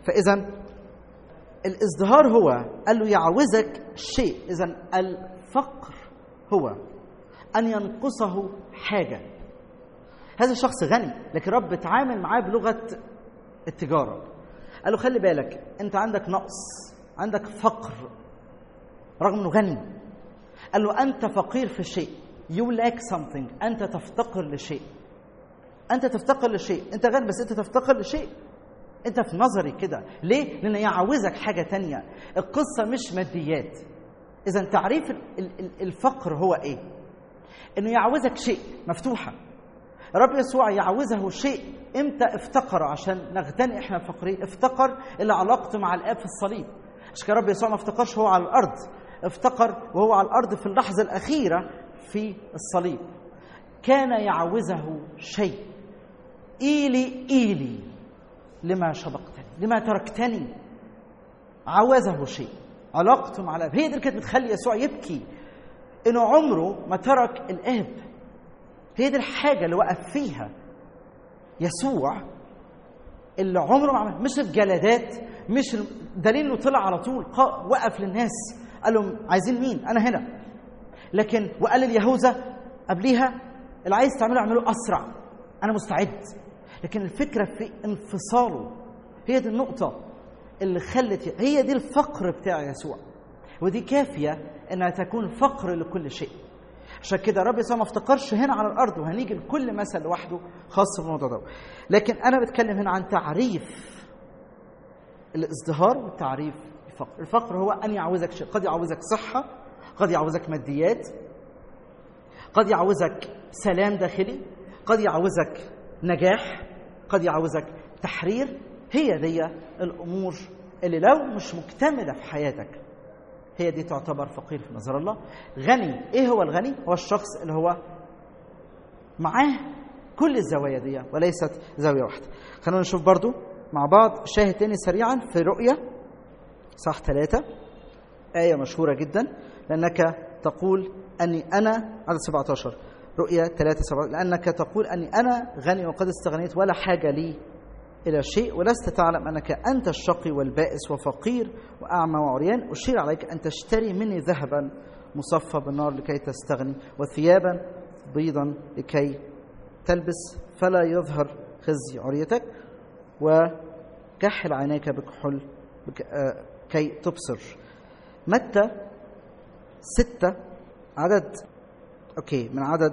فاذا الازدهار هو قال له يعوزك شيء اذا الفقر هو ان ينقصه حاجه هذا الشخص غني لكن رب اتعامل معاه بلغه التجاره قال له خلي بالك انت عندك نقص عندك فقر رغم انه غني قال له انت فقير في شيء you lack something انت تفتقر لشيء انت تفتقر لشيء انت غني بس انت تفتقر لشيء انت في نظري كده ليه لان يعوزك حاجه تانية القصه مش ماديات اذا تعريف الفقر هو ايه انه يعوزك شيء مفتوحه رب يسوع يعوزه شيء امتى افتقر عشان نغتني احنا فقرين افتقر اللي علاقته مع الاب في الصليب عشان كده رب يسوع ما افتقرش هو على الارض افتقر وهو على الارض في اللحظه الاخيره في الصليب كان يعوزه شيء ايلي ايلي لما شبقتني لما تركتني عوزه شيء علاقته مع الاب هي دي اللي كانت بتخلي يسوع يبكي انه عمره ما ترك الاب هي دي الحاجه اللي وقف فيها يسوع اللي عمره ما عمل مش الجلدات مش دليل انه طلع على طول وقف للناس قال لهم عايزين مين انا هنا لكن وقال لليهوذا قبليها اللي عايز تعمله اعمله اسرع انا مستعد لكن الفكره في انفصاله هي دي النقطه اللي خلت هي دي الفقر بتاع يسوع ودي كافيه انها تكون فقر لكل شيء عشان كده رب يسوع ما افتكرش هنا على الارض وهنيجي لكل مثل لوحده خاص بالموضوع ده لكن انا بتكلم هنا عن تعريف الازدهار وتعريف الفقر الفقر هو ان يعوزك شيء قد يعوزك صحه قد يعوزك ماديات قد يعوزك سلام داخلي قد يعوزك نجاح قد يعوزك تحرير هي دي الامور اللي لو مش مكتمله في حياتك هي دي تعتبر فقير في نظر الله غني ايه هو الغني هو الشخص اللي هو معاه كل الزوايا دي وليست زاويه واحده خلونا نشوف برضو مع بعض شاهد تاني سريعا في رؤيا صح ثلاثة آية مشهورة جدا لأنك تقول أني أنا عدد 17 رؤيا 3 7 لأنك تقول أني أنا غني وقد استغنيت ولا حاجة لي إلى شيء ولست تعلم أنك أنت الشقي والبائس وفقير وأعمى وعريان أشير عليك أن تشتري مني ذهبا مصفى بالنار لكي تستغني وثيابا بيضا لكي تلبس فلا يظهر خزي عريتك وكحل عينيك بكحل بك آه كي تبصر متى ستة عدد أوكي من عدد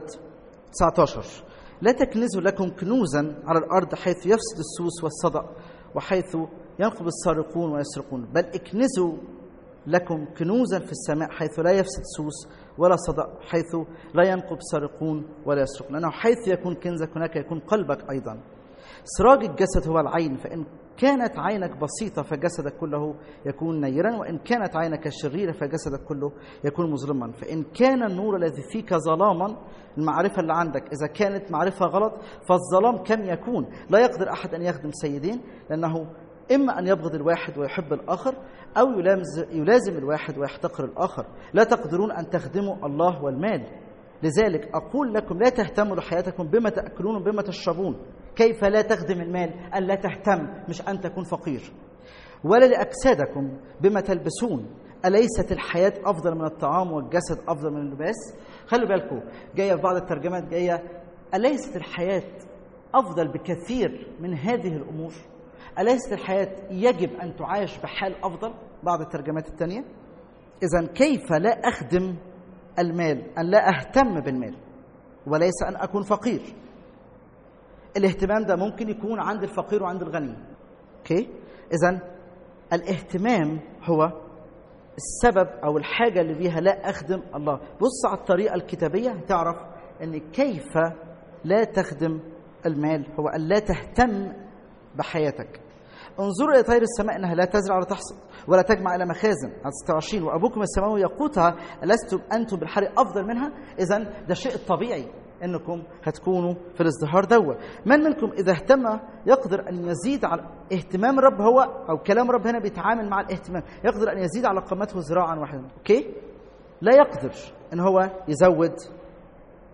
19 لا تكنزوا لكم كنوزا على الأرض حيث يفسد السوس والصدأ وحيث ينقب السارقون ويسرقون بل اكنزوا لكم كنوزا في السماء حيث لا يفسد سوس ولا صدأ حيث لا ينقب سارقون ولا يسرقون لأنه حيث يكون كنزك هناك يكون قلبك أيضا سراج الجسد هو العين فإن كانت عينك بسيطة فجسدك كله يكون نيرا وإن كانت عينك شريرة فجسدك كله يكون مظلما فإن كان النور الذي فيك ظلاما المعرفة اللي عندك إذا كانت معرفة غلط فالظلام كم يكون لا يقدر أحد أن يخدم سيدين لأنه إما أن يبغض الواحد ويحب الآخر أو يلازم الواحد ويحتقر الآخر لا تقدرون أن تخدموا الله والمال لذلك أقول لكم لا تهتموا لحياتكم بما تأكلون وبما تشربون كيف لا تخدم المال أن لا تهتم مش أن تكون فقير ولا لأجسادكم بما تلبسون أليست الحياة أفضل من الطعام والجسد أفضل من اللباس خلوا بالكم جاية في بعض الترجمات جاية أليست الحياة أفضل بكثير من هذه الأمور أليست الحياة يجب أن تعاش بحال أفضل بعض الترجمات الثانية إذا كيف لا أخدم المال أن لا أهتم بالمال وليس أن أكون فقير الاهتمام ده ممكن يكون عند الفقير وعند الغني اوكي اذا الاهتمام هو السبب او الحاجه اللي بيها لا اخدم الله بص على الطريقه الكتابيه هتعرف ان كيف لا تخدم المال هو ان لا تهتم بحياتك انظروا الى طير السماء انها لا تزرع ولا تحصد ولا تجمع الى مخازن على 26 وابوكم السماوي يقوتها الستم انتم بالحري افضل منها اذا ده الشيء الطبيعي انكم هتكونوا في الازدهار دوا من منكم اذا اهتم يقدر ان يزيد على اهتمام الرب هو او كلام الرب هنا بيتعامل مع الاهتمام يقدر ان يزيد على قامته ذراعا واحدا اوكي لا يقدر ان هو يزود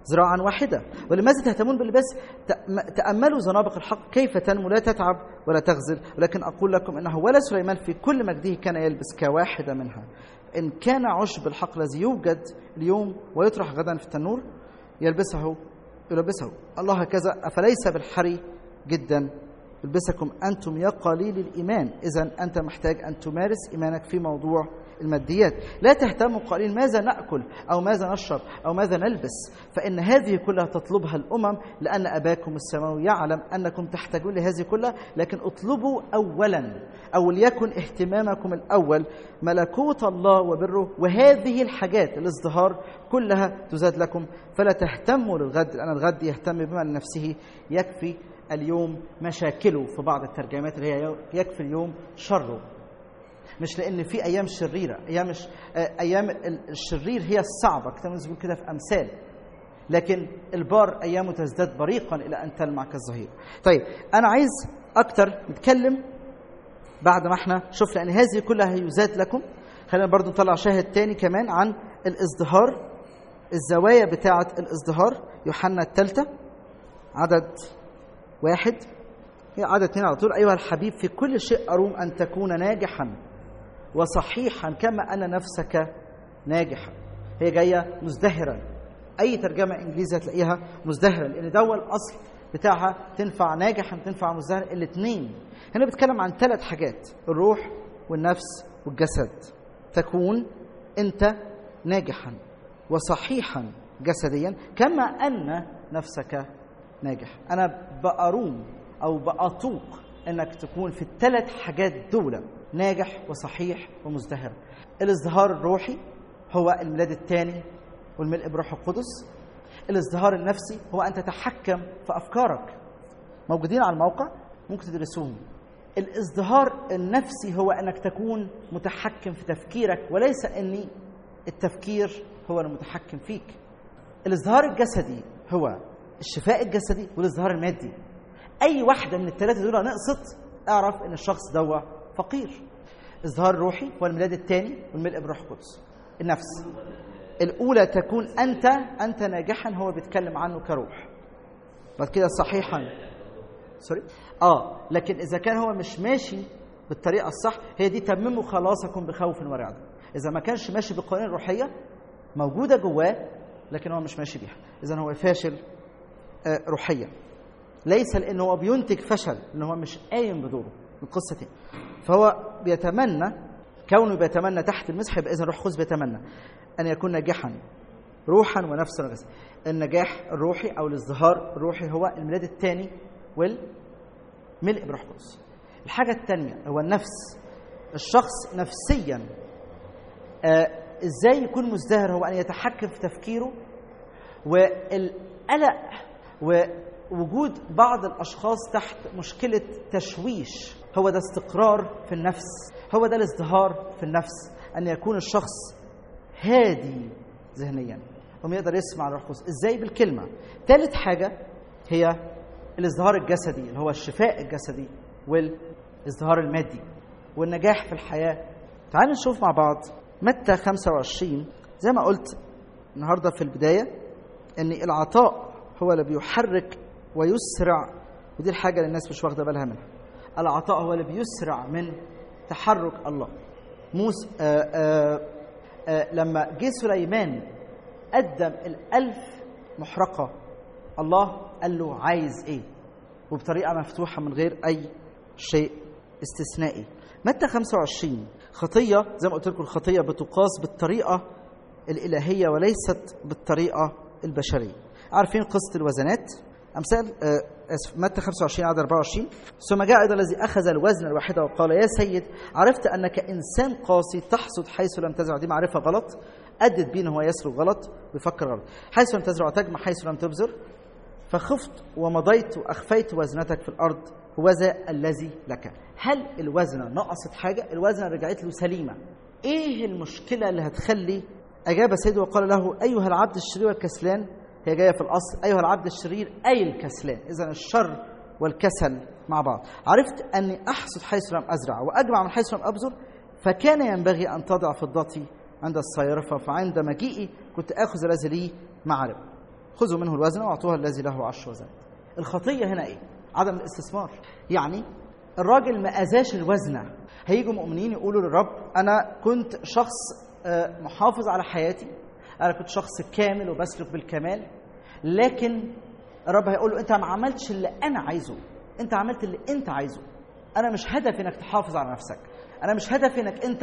ذراعا واحدة ولماذا تهتمون باللباس تأم- تأملوا زنابق الحق كيف تنمو لا تتعب ولا تغزل ولكن أقول لكم أنه ولا سليمان في كل مجده كان يلبس كواحدة منها إن كان عشب الحق الذي يوجد اليوم ويطرح غدا في التنور يلبسه يلبسه الله هكذا أفليس بالحري جدا يلبسكم أنتم يا قليل الإيمان إذا أنت محتاج أن تمارس إيمانك في موضوع الماديات لا تهتموا قليل ماذا نأكل أو ماذا نشرب أو ماذا نلبس فإن هذه كلها تطلبها الأمم لأن أباكم السماوي يعلم أنكم تحتاجون لهذه كلها لكن اطلبوا أولا أو ليكن اهتمامكم الأول ملكوت الله وبره وهذه الحاجات الازدهار كلها تزاد لكم فلا تهتموا للغد لأن الغد يهتم بما لنفسه يكفي اليوم مشاكله في بعض الترجمات اللي هي يكفي اليوم شره مش لان في ايام شريره ايام مش آه، ايام ال- الشرير هي الصعبه كتاب المقدس بيقول كده في امثال لكن البار ايامه تزداد بريقا الى ان تلمع كالظهير طيب انا عايز اكتر نتكلم بعد ما احنا شفنا ان هذه كلها يزاد لكم خلينا برضو نطلع شاهد تاني كمان عن الازدهار الزوايا بتاعه الازدهار يوحنا الثالثه عدد واحد هي عدد اثنين على طول أيها الحبيب في كل شيء أروم أن تكون ناجحا وصحيحا كما أن نفسك ناجحا هي جاية مزدهرا أي ترجمة إنجليزية هتلاقيها مزدهرا لأن ده هو الأصل بتاعها تنفع ناجحا تنفع مزدهرا الاثنين هنا بتكلم عن ثلاث حاجات الروح والنفس والجسد تكون أنت ناجحا وصحيحا جسديا كما أن نفسك ناجح أنا بأروم أو بأطوق أنك تكون في الثلاث حاجات دول ناجح وصحيح ومزدهر الازدهار الروحي هو الميلاد الثاني والملء بروح القدس الازدهار النفسي هو أن تتحكم في أفكارك موجودين على الموقع ممكن تدرسوهم الازدهار النفسي هو أنك تكون متحكم في تفكيرك وليس أن التفكير هو المتحكم فيك الازدهار الجسدي هو الشفاء الجسدي والازدهار المادي اي واحده من الثلاثه دول نقصت اعرف ان الشخص دوا فقير ازدهار روحي هو الميلاد الثاني والملء بروح القدس النفس الاولى تكون انت انت ناجحا هو بيتكلم عنه كروح بعد كده صحيحا سوري اه لكن اذا كان هو مش ماشي بالطريقه الصح هي دي تمموا خلاصكم بخوف ورعد اذا ما كانش ماشي بالقوانين الروحيه موجوده جواه لكن هو مش ماشي بيها اذا هو فاشل آه، روحيا ليس لانه هو بينتج فشل ان هو مش قايم بدوره القصه دي فهو بيتمنى كونه بيتمنى تحت المسح يبقى اذا روح القدس بيتمنى ان يكون ناجحا روحا ونفسا وجسدا النجاح الروحي او الازدهار الروحي هو الميلاد الثاني والملء بروح القدس الحاجه الثانيه هو النفس الشخص نفسيا آه ازاي يكون مزدهر هو ان يتحكم في تفكيره والقلق ووجود بعض الاشخاص تحت مشكله تشويش هو ده استقرار في النفس هو ده الازدهار في النفس ان يكون الشخص هادي ذهنيا وما يقدر يسمع الروح القدس ازاي بالكلمه ثالث حاجه هي الازدهار الجسدي اللي هو الشفاء الجسدي والازدهار المادي والنجاح في الحياه تعالوا نشوف مع بعض متى 25 زي ما قلت النهارده في البدايه ان العطاء هو اللي بيحرك ويسرع ودي الحاجه اللي الناس مش واخده بالها منها العطاء هو اللي بيسرع من تحرك الله موسى آآ آآ آآ لما جه سليمان قدم الألف محرقة الله قال له عايز ايه وبطريقة مفتوحة من غير أي شيء استثنائي متى 25 خطية زي ما قلت لكم الخطية بتقاس بالطريقة الإلهية وليست بالطريقة البشرية عارفين قصة الوزنات أمثال آه، آسف متى 25 عدد 24 ثم جاء أيضا الذي أخذ الوزن الواحدة وقال يا سيد عرفت أنك إنسان قاسي تحصد حيث لم تزرع دي معرفة غلط أدت بيه إن هو يسلك غلط ويفكر غلط حيث لم تزرع تجمع حيث لم تبذر فخفت ومضيت وأخفيت وزنتك في الأرض هو ذا الذي لك هل الوزنة نقصت حاجة الوزنة رجعت له سليمة إيه المشكلة اللي هتخلي أجاب سيده وقال له أيها العبد الشرير والكسلان هي جاية في الأصل أيها العبد الشرير أي الكسلان إذا الشر والكسل مع بعض عرفت أني أحصد حيث لم أزرع وأجمع من حيث لم أبذر فكان ينبغي أن تضع فضتي عند الصيرفة فعند مجيئي كنت آخذ الذي لي معرب خذوا منه الوزن واعطوها الذي له عشر وزن الخطيه هنا ايه عدم الاستثمار يعني الراجل ما اذاش الوزنه هيجوا مؤمنين يقولوا للرب انا كنت شخص آه، محافظ على حياتي انا كنت شخص كامل وبسلك بالكمال لكن الرب هيقول له انت ما عملتش اللي انا عايزه انت عملت اللي انت عايزه انا مش هدفي انك تحافظ على نفسك انا مش هدفي انك انت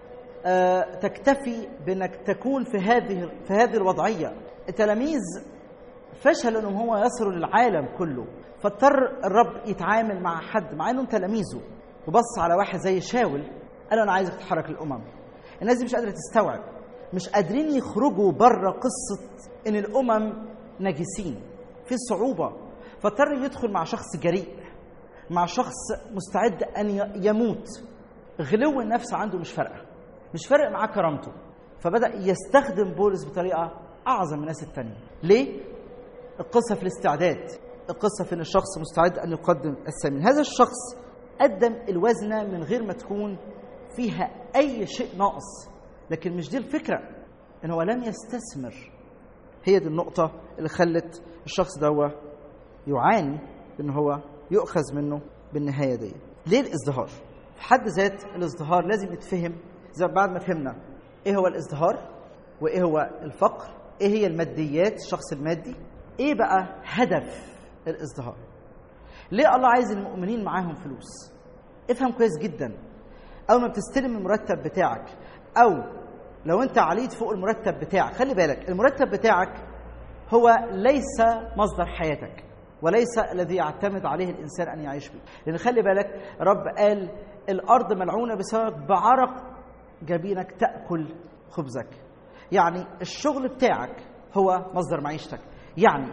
آه، تكتفي بانك تكون في هذه في هذه الوضعيه التلاميذ فشلوا انهم هو يصلوا للعالم كله فاضطر الرب يتعامل مع حد مع انهم تلاميذه وبص على واحد زي شاول قال له انا عايزك تتحرك للامم الناس دي مش قادره تستوعب مش قادرين يخرجوا بره قصه ان الامم نجسين في صعوبه فاضطر يدخل مع شخص جريء مع شخص مستعد ان ي- يموت غلو النفس عنده مش فارقه مش فارق معاه كرامته فبدا يستخدم بولس بطريقه اعظم من الناس التانية ليه القصه في الاستعداد القصه في ان الشخص مستعد ان يقدم الثمين هذا الشخص قدم الوزنه من غير ما تكون فيها اي شيء ناقص لكن مش دي الفكره ان هو لم يستثمر هي دي النقطه اللي خلت الشخص ده يعاني ان هو يؤخذ منه بالنهايه دي ليه الازدهار في حد ذات الازدهار لازم يتفهم زي بعد ما فهمنا ايه هو الازدهار وايه هو الفقر ايه هي الماديات الشخص المادي ايه بقى هدف الازدهار ليه الله عايز المؤمنين معاهم فلوس افهم كويس جدا اول ما بتستلم المرتب بتاعك او لو انت عليت فوق المرتب بتاعك خلي بالك المرتب بتاعك هو ليس مصدر حياتك وليس الذي يعتمد عليه الانسان ان يعيش به لان خلي بالك رب قال الارض ملعونه بسبب بعرق جبينك تاكل خبزك يعني الشغل بتاعك هو مصدر معيشتك يعني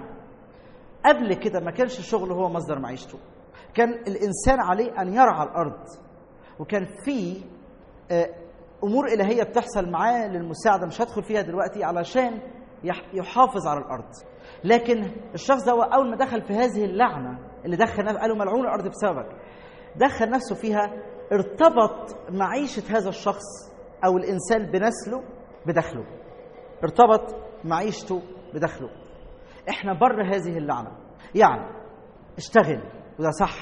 قبل كده ما كانش الشغل هو مصدر معيشته كان الانسان عليه ان يرعى الارض وكان في آه، امور الهيه بتحصل معاه للمساعده مش هدخل فيها دلوقتي علشان يح- يحافظ على الارض لكن الشخص ده اول ما دخل في هذه اللعنه اللي دخل نفسه قالوا ملعون الارض بسببك دخل نفسه فيها ارتبط معيشه هذا الشخص او الانسان بنسله بدخله ارتبط معيشته بدخله احنا بره هذه اللعنه يعني اشتغل وده صح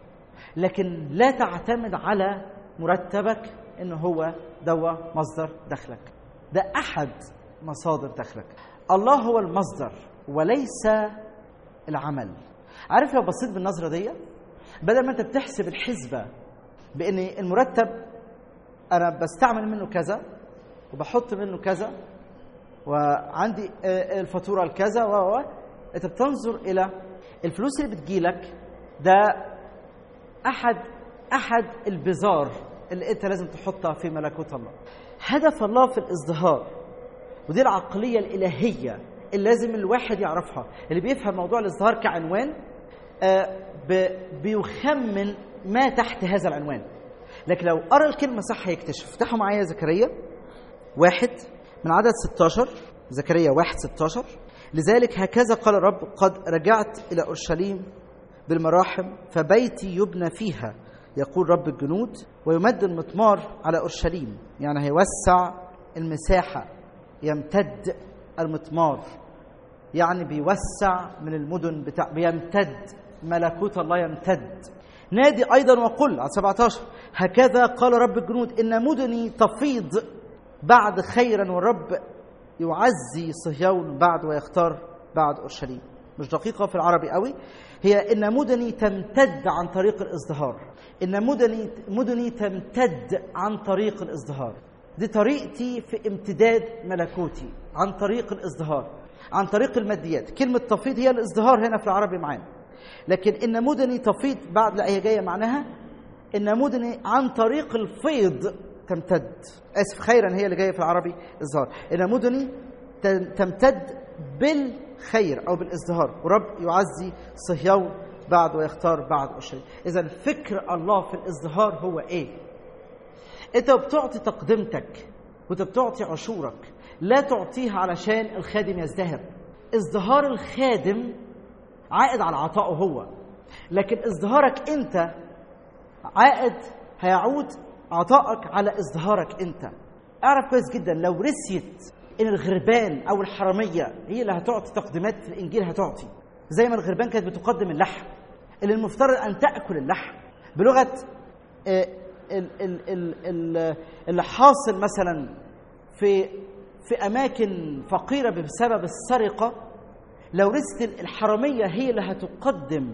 لكن لا تعتمد على مرتبك ان هو دوا مصدر دخلك ده احد مصادر دخلك الله هو المصدر وليس العمل عارف لو بصيت بالنظره دي بدل ما انت بتحسب الحسبه بان المرتب انا بستعمل منه كذا وبحط منه كذا وعندي آه، الفاتوره الكذا و و انت بتنظر الى الفلوس اللي بتجيلك ده احد احد البزار اللي انت لازم تحطها في ملكوت الله هدف الله في الازدهار ودي العقليه الالهيه اللي لازم الواحد يعرفها اللي بيفهم موضوع الازدهار كعنوان آه، ب- بيخمن ما تحت هذا العنوان لكن لو قرا الكلمه صح هيكتشف افتحوا معايا زكريا واحد من عدد 16 زكريا واحد 16 لذلك هكذا قال الرب قد رجعت إلى أورشليم بالمراحم فبيتي يبنى فيها يقول رب الجنود ويمد المطمار على أورشليم يعني هيوسع المساحة يمتد المطمار يعني بيوسع من المدن بتاع بيمتد ملكوت الله يمتد نادي ايضا وقل على 17 هكذا قال رب الجنود ان مدني تفيض بعد خيرا والرب يعزي صهيون بعد ويختار بعد اورشليم مش دقيقه في العربي قوي هي ان مدني تمتد عن طريق الازدهار ان مدني مدني تمتد عن طريق الازدهار دي طريقتي في امتداد ملكوتي عن طريق الازدهار عن طريق الماديات كلمة تفيض هي الازدهار هنا في العربي معانا لكن إن مدني تفيض بعد لا هي جاية معناها إن مدني عن طريق الفيض تمتد آسف خيرا هي اللي جاية في العربي ازدهار إن مدني ت- تمتد بالخير أو بالازدهار ورب يعزي صهيون بعد ويختار بعد أورشليم إذا فكر الله في الازدهار هو إيه؟ انت بتعطي تقدمتك وانت بتعطي عشورك لا تعطيها علشان الخادم يزدهر ازدهار الخادم عائد على عطائه هو لكن ازدهارك انت عائد هيعود عطائك على ازدهارك انت اعرف كويس جدا لو رسيت ان الغربان او الحراميه هي اللي هتعطي تقديمات في الانجيل هتعطي زي ما الغربان كانت بتقدم اللحم اللي المفترض ان تاكل اللحم بلغه آه، ال- ال- ال- ال- اللي حاصل مثلا في في اماكن فقيره بسبب السرقه لو رست الحراميه هي اللي هتقدم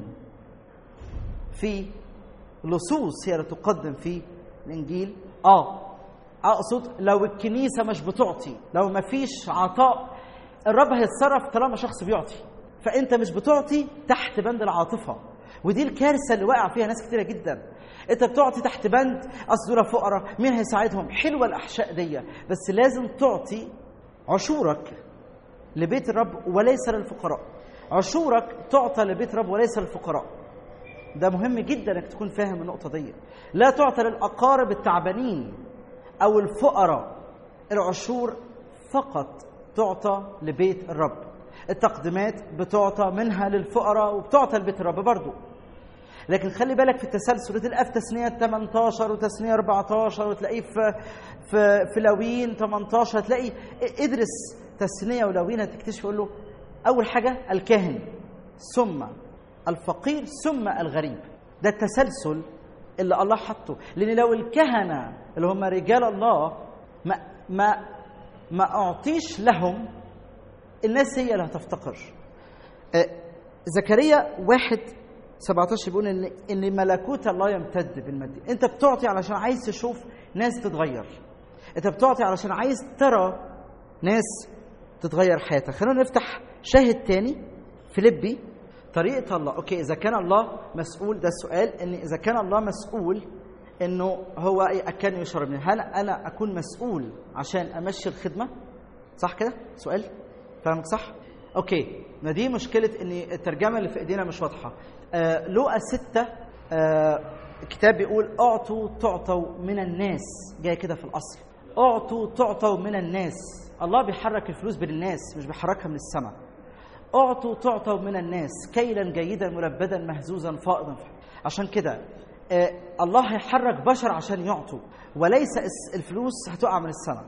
في لصوص هي اللي تقدم في الانجيل اه اقصد لو الكنيسه مش بتعطي لو ما فيش عطاء الرب هيتصرف طالما شخص بيعطي فانت مش بتعطي تحت بند العاطفه ودي الكارثه اللي واقع فيها ناس كتيره جدا انت بتعطي تحت بند اصل دول فقراء مين هيساعدهم حلوه الاحشاء دي بس لازم تعطي عشورك لبيت الرب وليس للفقراء عشورك تعطى لبيت الرب وليس للفقراء ده مهم جدا انك تكون فاهم النقطه دي لا تعطى للاقارب التعبانين او الفقراء العشور فقط تعطى لبيت الرب التقديمات بتعطى منها للفقراء وبتعطى لبيت الرب برضو لكن خلي بالك في التسلسل تلقاه في تثنية 18 وتثنية 14 وتلاقيه في في في لاويين 18 تلاقي ادرس تثنية ولاويين هتكتشف يقول له أول حاجة الكاهن ثم الفقير ثم الغريب ده التسلسل اللي الله حطه لأن لو الكهنة اللي هم رجال الله ما ما ما أعطيش لهم الناس هي اللي هتفتقر آه، زكريا واحد 17 بيقول ان ان ملكوت الله يمتد بالمادي انت بتعطي علشان عايز تشوف ناس تتغير انت بتعطي علشان عايز ترى ناس تتغير حياتها خلينا نفتح شاهد تاني فيليبي طريقة الله اوكي اذا كان الله مسؤول ده السؤال ان اذا كان الله مسؤول انه هو اكل يشرب منه هل انا اكون مسؤول عشان امشي الخدمه صح كده سؤال فاهمك صح اوكي ما دي مشكله ان الترجمه اللي في ايدينا مش واضحه آه لوقا ستة آه كتاب بيقول اعطوا تعطوا من الناس جاي كده في الاصل اعطوا تعطوا من الناس الله بيحرك الفلوس بين الناس مش بيحركها من السماء اعطوا تعطوا من الناس كيلا جيدا ملبدا مهزوزا فائضا عشان كده آه الله هيحرك بشر عشان يعطوا وليس الس- الفلوس هتقع من السماء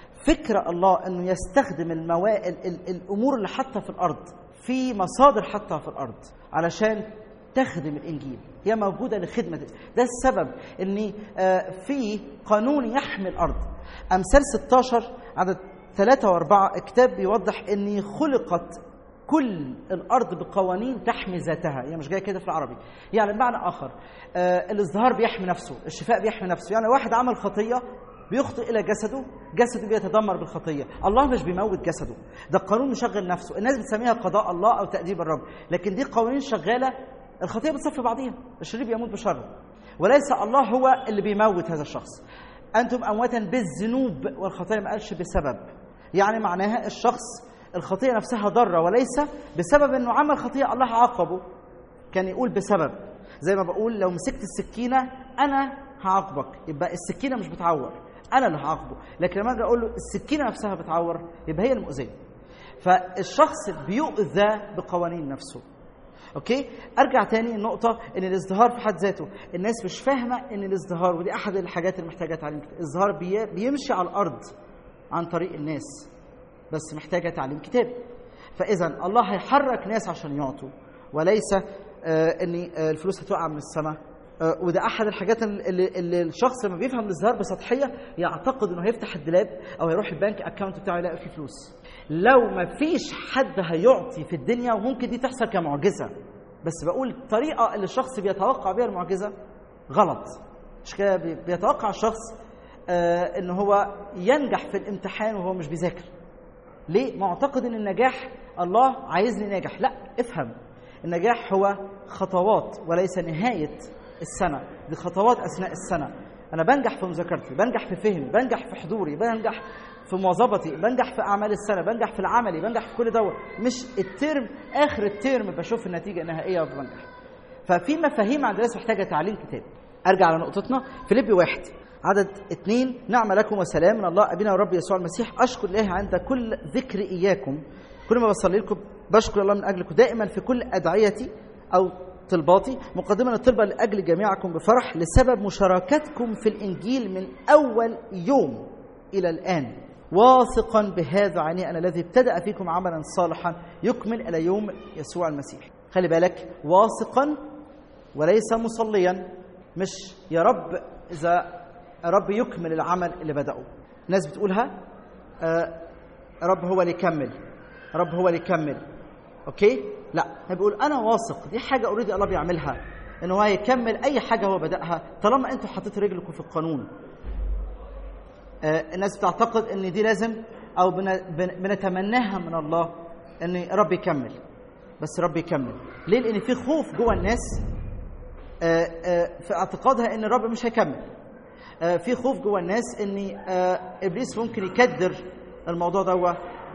فكرة الله انه يستخدم الموا... ال... ال... الامور اللي حاطها في الارض في مصادر حاطها في الارض علشان تخدم الانجيل هي موجوده لخدمه ده السبب ان آه، في قانون يحمي الارض امثال 16 عدد ثلاثة وأربعة الكتاب بيوضح أن خلقت كل الأرض بقوانين تحمي ذاتها هي مش جاية كده في العربي يعني بمعنى آخر آه الازدهار بيحمي نفسه الشفاء بيحمي نفسه يعني واحد عمل خطية بيخطئ إلى جسده جسده بيتدمر بالخطية الله مش بيموت جسده ده القانون مشغل نفسه الناس بتسميها قضاء الله أو تأديب الرب لكن دي قوانين شغالة الخطية بتصفي بعضيها الشرير بيموت بشره وليس الله هو اللي بيموت هذا الشخص أنتم أمواتا بالذنوب والخطايا ما قالش بسبب يعني معناها الشخص الخطيئة نفسها ضارة وليس بسبب أنه عمل خطيئة الله عاقبه كان يقول بسبب زي ما بقول لو مسكت السكينة أنا هعاقبك يبقى السكينة مش بتعور أنا اللي هعاقبه لكن لما أجي أقول له السكينة نفسها بتعور يبقى هي المؤذية فالشخص بيؤذى بقوانين نفسه اوكي ارجع تاني النقطه ان الازدهار في حد ذاته الناس مش فاهمه ان الازدهار ودي احد الحاجات اللي محتاجه تعليم الازدهار بي بيمشي على الارض عن طريق الناس بس محتاجه تعليم كتاب فاذا الله هيحرك ناس عشان يعطوا وليس آه ان آه الفلوس هتقع من السماء آه وده احد الحاجات اللي, اللي الشخص لما بيفهم الازدهار بسطحيه يعتقد انه هيفتح الدولاب او هيروح البنك اكونت بتاعه يلاقي فيه فلوس لو ما فيش حد هيعطي في الدنيا وممكن دي تحصل كمعجزه بس بقول الطريقه اللي الشخص بيتوقع بيها المعجزه غلط مش كده بيتوقع الشخص آه ان هو ينجح في الامتحان وهو مش بيذاكر ليه معتقد ان النجاح الله عايزني ناجح لا افهم النجاح هو خطوات وليس نهايه السنه دي خطوات اثناء السنه انا بنجح في مذاكرتي بنجح في فهمي بنجح في حضوري بنجح في مواظبتي بنجح في اعمال السنه بنجح في العملي بنجح في كل دوت مش الترم اخر الترم بشوف النتيجه النهائيه وبنجح ففي مفاهيم عند الناس محتاجه تعليم كتاب ارجع على نقطتنا فيليبي واحد عدد اثنين نعم لكم وسلام من الله ابينا ورب يسوع المسيح اشكر الله عند كل ذكر اياكم كل ما بصلي لكم بشكر الله من اجلكم دائما في كل ادعيتي او طلباتي مقدما الطلبة لأجل جميعكم بفرح لسبب مشاركتكم في الإنجيل من أول يوم إلى الآن واثقا بهذا عيني أنا الذي ابتدأ فيكم عملا صالحا يكمل إلى يوم يسوع المسيح خلي بالك واثقا وليس مصليا مش يا رب إذا رب يكمل العمل اللي بدأه الناس بتقولها آه رب هو اللي يكمل رب هو اللي يكمل اوكي لا هو بيقول انا واثق دي حاجه اوريدي الله بيعملها ان هو هيكمل اي حاجه هو بداها طالما انتوا حطيتوا رجلكم في القانون آه الناس بتعتقد ان دي لازم او بنتمناها من الله ان رب يكمل بس رب يكمل ليه لان في خوف جوه الناس آه آه في اعتقادها ان الرب مش هيكمل في خوف جوه الناس ان ابليس ممكن يكدر الموضوع ده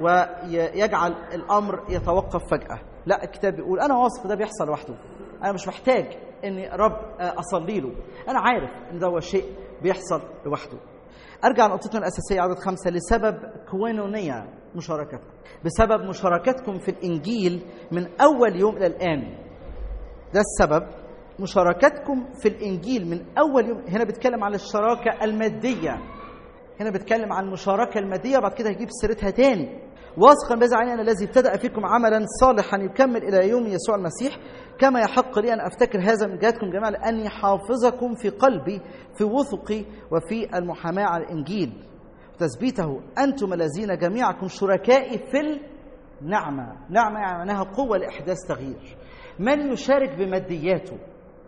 ويجعل الامر يتوقف فجاه لا الكتاب بيقول انا واثق ده بيحصل لوحده انا مش محتاج اني رب اصلي له انا عارف ان ده شيء بيحصل لوحده ارجع لنقطتنا الاساسيه عدد خمسه لسبب كوينونيه مشاركتكم بسبب مشاركتكم في الانجيل من اول يوم الى الان ده السبب مشاركتكم في الانجيل من اول يوم هنا بيتكلم عن الشراكه الماديه هنا بيتكلم عن المشاركه الماديه وبعد كده هيجيب سيرتها تاني واثقا بذا عيني الذي ابتدا فيكم عملا صالحا يكمل الى يوم يسوع المسيح كما يحق لي ان افتكر هذا من جهتكم جميعا لاني حافظكم في قلبي في وثقي وفي المحاماه على الانجيل وتثبيته انتم الذين جميعكم شركائي في النعمه نعمه يعني معناها قوه لاحداث تغيير من يشارك بمادياته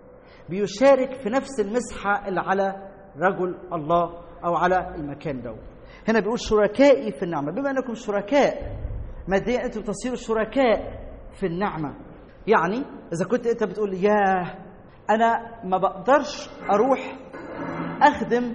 بيشارك في نفس المسحة اللي على رجل الله أو على المكان ده هنا بيقول شركائي في النعمة بما أنكم شركاء ماديا أنتم تصيروا شركاء في النعمة يعني إذا كنت أنت بتقول ياه أنا ما بقدرش أروح أخدم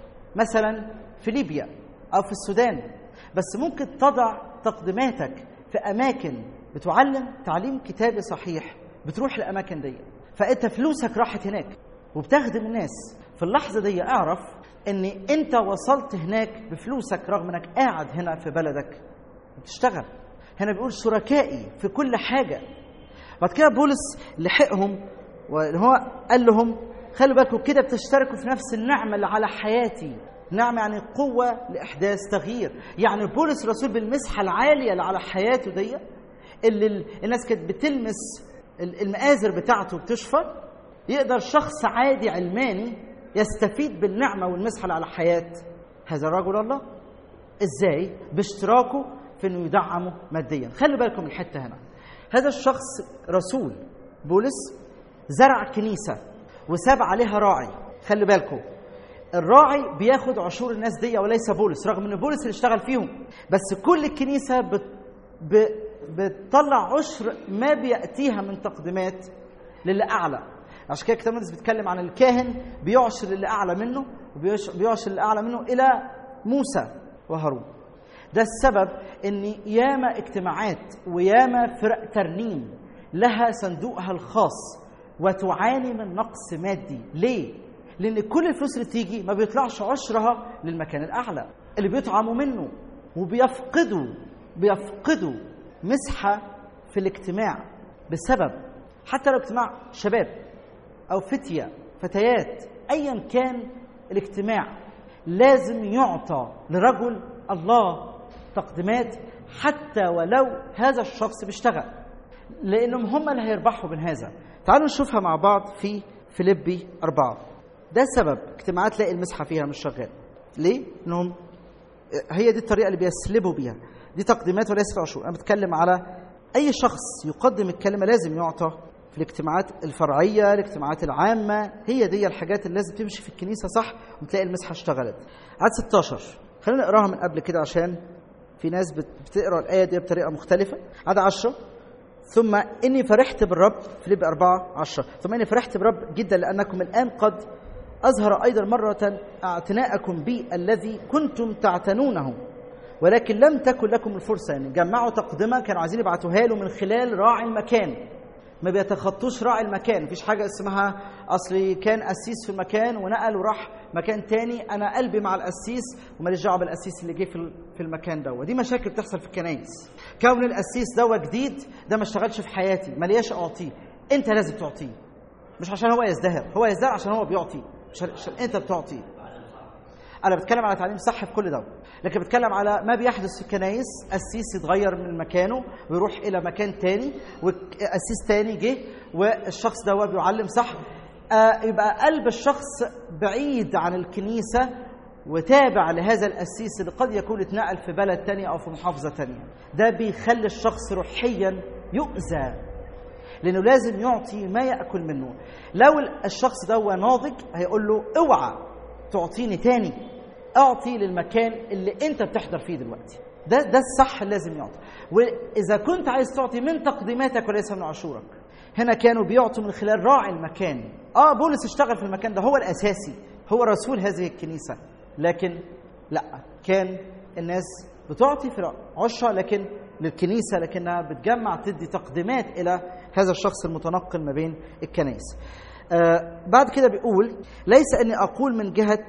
مثلا في ليبيا أو في السودان بس ممكن تضع تقديماتك في أماكن بتعلم تعليم كتابي صحيح بتروح الأماكن دي فانت فلوسك راحت هناك وبتخدم الناس في اللحظه دي اعرف ان انت وصلت هناك بفلوسك رغم انك قاعد هنا في بلدك بتشتغل هنا بيقول شركائي في كل حاجه بعد كده بولس لحقهم وهو قال لهم خلوا بالكم كده بتشتركوا في نفس النعمه اللي على حياتي نعمة يعني قوة لإحداث تغيير يعني بولس الرسول بالمسحة العالية اللي على حياته دي اللي الناس كانت بتلمس المآزر بتاعته بتشفى يقدر شخص عادي علماني يستفيد بالنعمة والمسحة اللي على حياة هذا الرجل الله ازاي باشتراكه في انه يدعمه ماديا خلي بالكم الحتة هنا هذا الشخص رسول بولس زرع كنيسة وساب عليها راعي خلي بالكم الراعي بياخد عشور الناس دي وليس بولس رغم ان بولس اللي اشتغل فيهم بس كل الكنيسة بت... ب... بتطلع عشر ما بياتيها من تقديمات للي اعلى عشان كده كتاب المقدس بيتكلم عن الكاهن بيعشر اللي اعلى منه وبيعشر اللي اعلى منه الى موسى وهارون ده السبب ان ياما اجتماعات وياما فرق ترنيم لها صندوقها الخاص وتعاني من نقص مادي ليه لان كل الفلوس اللي تيجي ما بيطلعش عشرها للمكان الاعلى اللي بيطعموا منه وبيفقدوا بيفقدوا مسحة في الاجتماع بسبب حتى لو اجتماع شباب أو فتية فتيات أيا كان الاجتماع لازم يعطى لرجل الله تقديمات حتى ولو هذا الشخص بيشتغل لأنهم هم اللي هيربحوا من هذا تعالوا نشوفها مع بعض في فيليبي أربعة ده سبب اجتماعات تلاقي المسحة فيها مش شغال ليه؟ إنهم هي دي الطريقة اللي بيسلبوا بيها دي تقديمات وليست عشور انا بتكلم على اي شخص يقدم الكلمه لازم يعطى في الاجتماعات الفرعيه الاجتماعات العامه هي دي الحاجات اللي لازم تمشي في الكنيسه صح وتلاقي المسحه اشتغلت عدد 16 خلينا نقراها من قبل كده عشان في ناس بتقرا الايه دي بطريقه مختلفه عدد 10 ثم اني فرحت بالرب فيليب 4 10 ثم اني فرحت بالرب جدا لانكم الان قد اظهر ايضا مره اعتناءكم بي الذي كنتم تعتنونه ولكن لم تكن لكم الفرصه يعني جمعوا تقدمه كانوا عايزين يبعتوها له من خلال راعي المكان ما بيتخطوش راعي المكان مفيش حاجه اسمها اصل كان قسيس في مكان ونقل وراح مكان تاني انا قلبي مع القسيس وماليش دعوه بالقسيس اللي جه في في المكان ده ودي مشاكل بتحصل في الكنايس كون القسيس ده جديد ده ما اشتغلش في حياتي ملياش اعطيه انت لازم تعطيه مش عشان هو يزدهر هو يزدهر عشان هو بيعطي مش عشان انت بتعطي انا بتكلم على تعليم صح في كل ده لكن بتكلم على ما بيحدث في الكنايس قسيس يتغير من مكانه ويروح الى مكان تاني وقسيس تاني جه والشخص ده هو بيعلم صح آه يبقى قلب الشخص بعيد عن الكنيسه وتابع لهذا القسيس اللي قد يكون اتنقل في بلد تاني او في محافظه تانيه ده بيخلي الشخص روحيا يؤذى لانه لازم يعطي ما ياكل منه لو الشخص ده هو ناضج هيقول له اوعى تعطيني تاني اعطي للمكان اللي انت بتحضر فيه دلوقتي ده ده الصح اللي لازم يعطي واذا كنت عايز تعطي من تقديماتك وليس من عشورك هنا كانوا بيعطوا من خلال راعي المكان اه بولس اشتغل في المكان ده هو الاساسي هو رسول هذه الكنيسه لكن لا كان الناس بتعطي في عشرة لكن للكنيسه لكنها بتجمع تدي تقديمات الى هذا الشخص المتنقل ما بين الكنائس. آه بعد كده بيقول ليس اني اقول من جهه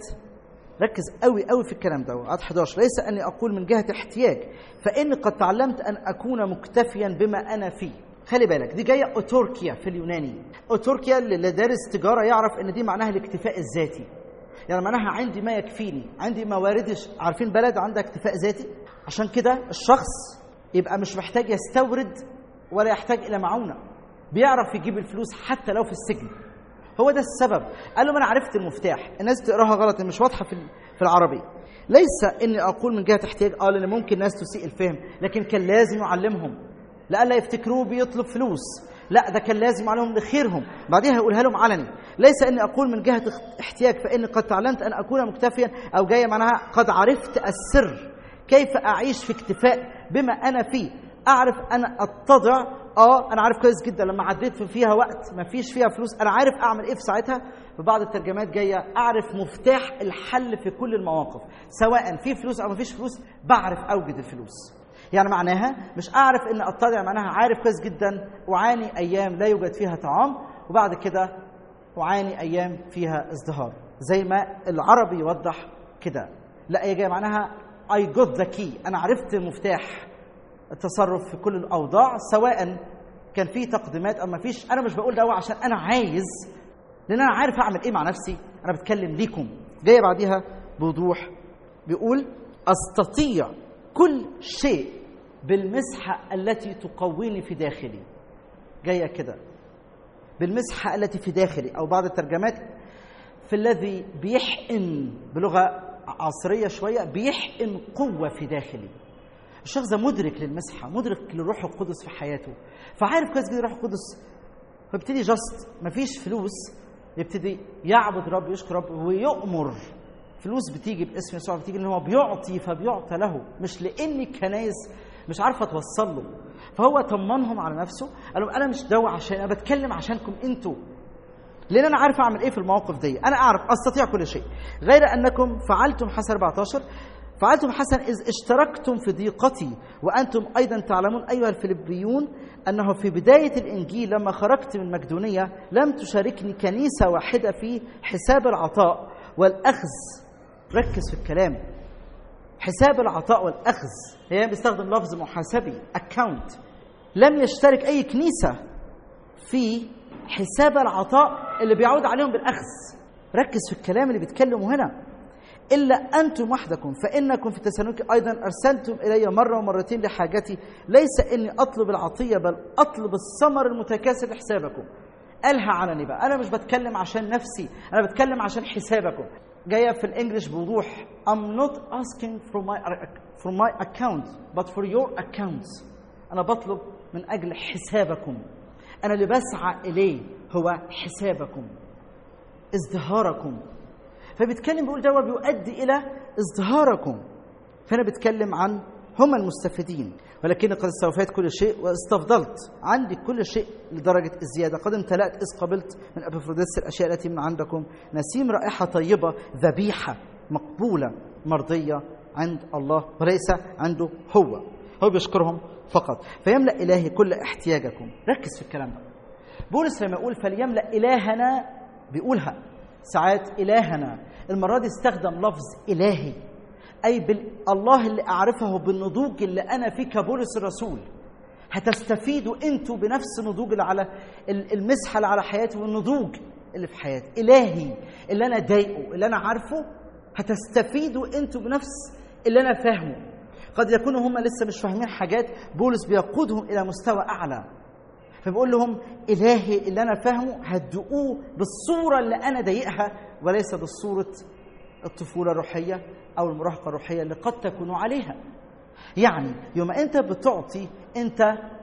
ركز قوي قوي في الكلام ده عدد 11 ليس اني اقول من جهه احتياج فاني قد تعلمت ان اكون مكتفيا بما انا فيه. خلي بالك دي جايه اوتوركيا في اليوناني. اوتوركيا اللي دارس تجاره يعرف ان دي معناها الاكتفاء الذاتي. يعني معناها عندي ما يكفيني عندي موارد عارفين بلد عندها اكتفاء ذاتي عشان كده الشخص يبقى مش محتاج يستورد ولا يحتاج الى معونه بيعرف يجيب الفلوس حتى لو في السجن هو ده السبب قال له ما انا عرفت المفتاح الناس بتقراها غلط مش واضحه في في العربي ليس اني اقول من جهه احتياج اه لان ممكن ناس تسيء الفهم لكن كان لازم يعلمهم لئلا يفتكروه بيطلب فلوس لا ده كان لازم يعلمهم لخيرهم بعدها هيقولها لهم علني ليس اني اقول من جهه احتياج فاني قد تعلمت ان اكون مكتفيا او جايه معناها قد عرفت السر كيف اعيش في اكتفاء بما انا فيه اعرف انا اتضع اه انا عارف كويس جدا لما عديت في فيها وقت ما فيش فيها فلوس انا عارف اعمل ايه في ساعتها في بعض الترجمات جايه اعرف مفتاح الحل في كل المواقف سواء في فلوس او ما فيش فلوس بعرف اوجد الفلوس يعني معناها مش اعرف ان اتضع معناها عارف كويس جدا اعاني ايام لا يوجد فيها طعام وبعد كده اعاني ايام فيها ازدهار زي ما العربي يوضح كده لا هي جايه معناها I got the key أنا عرفت مفتاح التصرف في كل الأوضاع سواء كان في تقديمات أو ما فيش أنا مش بقول ده عشان أنا عايز لأن أنا عارف أعمل إيه مع نفسي أنا بتكلم ليكم جاية بعديها بوضوح بيقول أستطيع كل شيء بالمسحة التي تقويني في داخلي جاية كده بالمسحة التي في داخلي أو بعض الترجمات في الذي بيحقن بلغة عصريه شويه بيحقن قوه في داخلي الشخص ده مدرك للمسحه مدرك للروح القدس في حياته فعارف كويس جدا الروح القدس فيبتدي جاست مفيش فلوس يبتدي يعبد رب يشكر رب ويؤمر فلوس بتيجي باسم يسوع بتيجي ان هو بيعطي فبيعطى له مش لان الكنايس مش عارفه توصل له فهو طمنهم على نفسه قال لهم انا مش دوا عشان انا بتكلم عشانكم انتوا لان انا عارف اعمل ايه في المواقف دي انا اعرف استطيع كل شيء غير انكم فعلتم حسن 14 فعلتم حسن اذ اشتركتم في ضيقتي وانتم ايضا تعلمون ايها الفيلبيون انه في بدايه الانجيل لما خرجت من مقدونيه لم تشاركني كنيسه واحده في حساب العطاء والاخذ ركز في الكلام حساب العطاء والاخذ هي بيستخدم لفظ محاسبي اكاونت لم يشترك اي كنيسه في حساب العطاء اللي بيعود عليهم بالاخذ ركز في الكلام اللي بيتكلموا هنا الا انتم وحدكم فانكم في تسالونيكي ايضا ارسلتم الي مره ومرتين لحاجتي ليس اني اطلب العطيه بل اطلب الثمر المتكاثر لحسابكم قالها علني بقى انا مش بتكلم عشان نفسي انا بتكلم عشان حسابكم جايه في الانجليش بوضوح I'm not asking for my for my account but for your account انا بطلب من اجل حسابكم انا اللي بسعى اليه هو حسابكم ازدهاركم فبيتكلم بيقول ده بيؤدي الى ازدهاركم فانا بتكلم عن هم المستفيدين ولكني قد استوفيت كل شيء واستفضلت عندي كل شيء لدرجة الزيادة قد امتلأت إذ قبلت من أبيفروديس الأشياء التي من عندكم نسيم رائحة طيبة ذبيحة مقبولة مرضية عند الله وليس عنده هو هو بيشكرهم فقط فيملأ إلهي كل احتياجكم ركز في الكلام ده بولس لما يقول فليملأ إلهنا بيقولها ساعات إلهنا المرة دي استخدم لفظ إلهي أي بالله اللي أعرفه بالنضوج اللي أنا فيه كبولس الرسول هتستفيدوا أنتوا بنفس النضوج اللي على المسحة اللي على حياتي والنضوج اللي في حياتي إلهي اللي أنا ضايقه اللي أنا عارفه هتستفيدوا انتوا بنفس اللي انا فاهمه قد يكونوا هم لسه مش فاهمين حاجات بولس بيقودهم الى مستوى اعلى فبيقول لهم الهي اللي انا فاهمه هتدقوه بالصوره اللي انا ضايقها وليس بالصوره الطفوله الروحيه او المراهقه الروحيه اللي قد تكونوا عليها يعني يوم انت بتعطي انت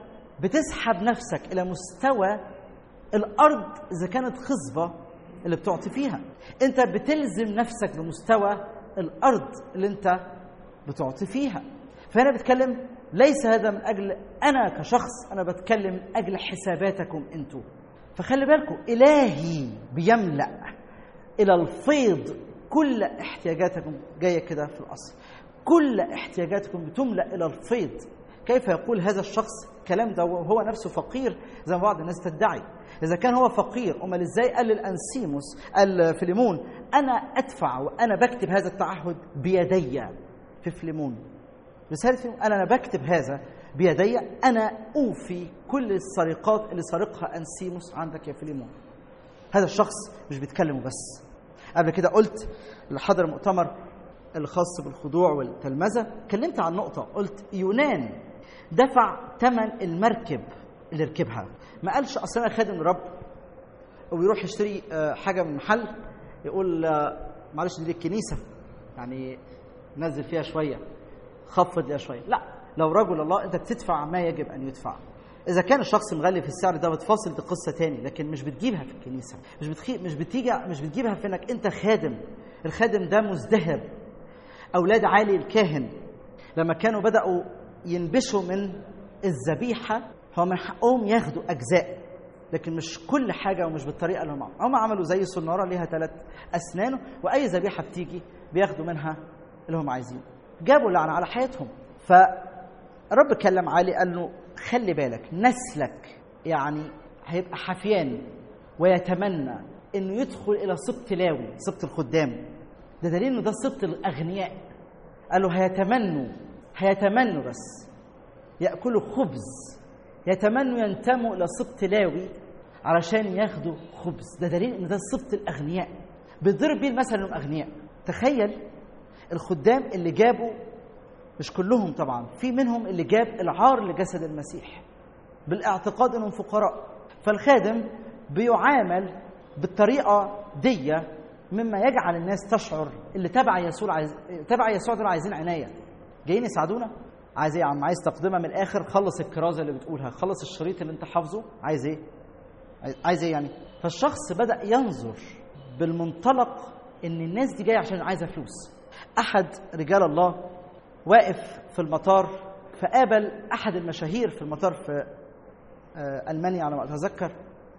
بتسحب نفسك الى مستوى الارض اذا كانت خصبه اللي بتعطي فيها انت بتلزم نفسك بمستوى الارض اللي انت بتعطي فيها فهنا بتكلم ليس هذا من اجل انا كشخص انا بتكلم من اجل حساباتكم انتوا فخلي بالكم الهي بيملا الى الفيض كل احتياجاتكم جايه كده في الاصل كل احتياجاتكم بتملا الى الفيض كيف يقول هذا الشخص الكلام ده وهو نفسه فقير زي ما بعض الناس تدعي اذا كان هو فقير امال ازاي قال للانسيموس قال فيليمون انا ادفع وانا بكتب هذا التعهد بيدي في فيليمون رساله فيليمون قال انا بكتب هذا بيدي انا اوفي كل السرقات اللي سرقها انسيموس عندك يا فيليمون هذا الشخص مش بيتكلم بس قبل كده قلت اللي حضر المؤتمر الخاص بالخضوع والتلمذه اتكلمت عن نقطه قلت يونان دفع ثمن المركب اللي ركبها ما قالش اصل انا خادم الرب ويروح يشتري حاجه من محل يقول معلش دي الكنيسه يعني نزل فيها شويه خفض ليها شويه لا لو رجل الله انت بتدفع ما يجب ان يدفع اذا كان الشخص مغلي في السعر ده بتفاصل دي قصه تاني لكن مش بتجيبها في الكنيسه مش بتخي... مش بتيجي مش بتجيبها في انك انت خادم الخادم ده مزدهر اولاد علي الكاهن لما كانوا بداوا ينبشوا من الذبيحه هو من حقهم ياخدوا اجزاء لكن مش كل حاجه ومش بالطريقه اللي هم عملوا هم عملوا زي سناره ليها ثلاث اسنان واي ذبيحه بتيجي بياخدوا منها اللي هم عايزينه جابوا لعنه على حياتهم فرب كلم علي قال له خلي بالك نسلك يعني هيبقى حفيان ويتمنى انه يدخل الى سبط لاوي سبط الخدام ده دليل انه ده سبط الاغنياء قال له هيتمنوا هيتمنوا بس ياكلوا خبز يتمنوا ينتموا الى سبط لاوي علشان ياخدوا خبز ده دليل ان ده سبط الاغنياء بيضرب بيه المثل انهم اغنياء تخيل الخدام اللي جابوا مش كلهم طبعا في منهم اللي جاب العار لجسد المسيح بالاعتقاد انهم فقراء فالخادم بيعامل بالطريقه دي مما يجعل الناس تشعر اللي تبع يسوع عايز تبع يسوع دول عايزين عنايه جايين يساعدونا عايز ايه يا عم عايز تقدمه من الاخر خلص الكرازه اللي بتقولها خلص الشريط اللي انت حافظه عايز ايه عايز ايه يعني فالشخص بدا ينظر بالمنطلق ان الناس دي جايه عشان عايزه فلوس احد رجال الله واقف في المطار فقابل احد المشاهير في المطار في المانيا على ما اتذكر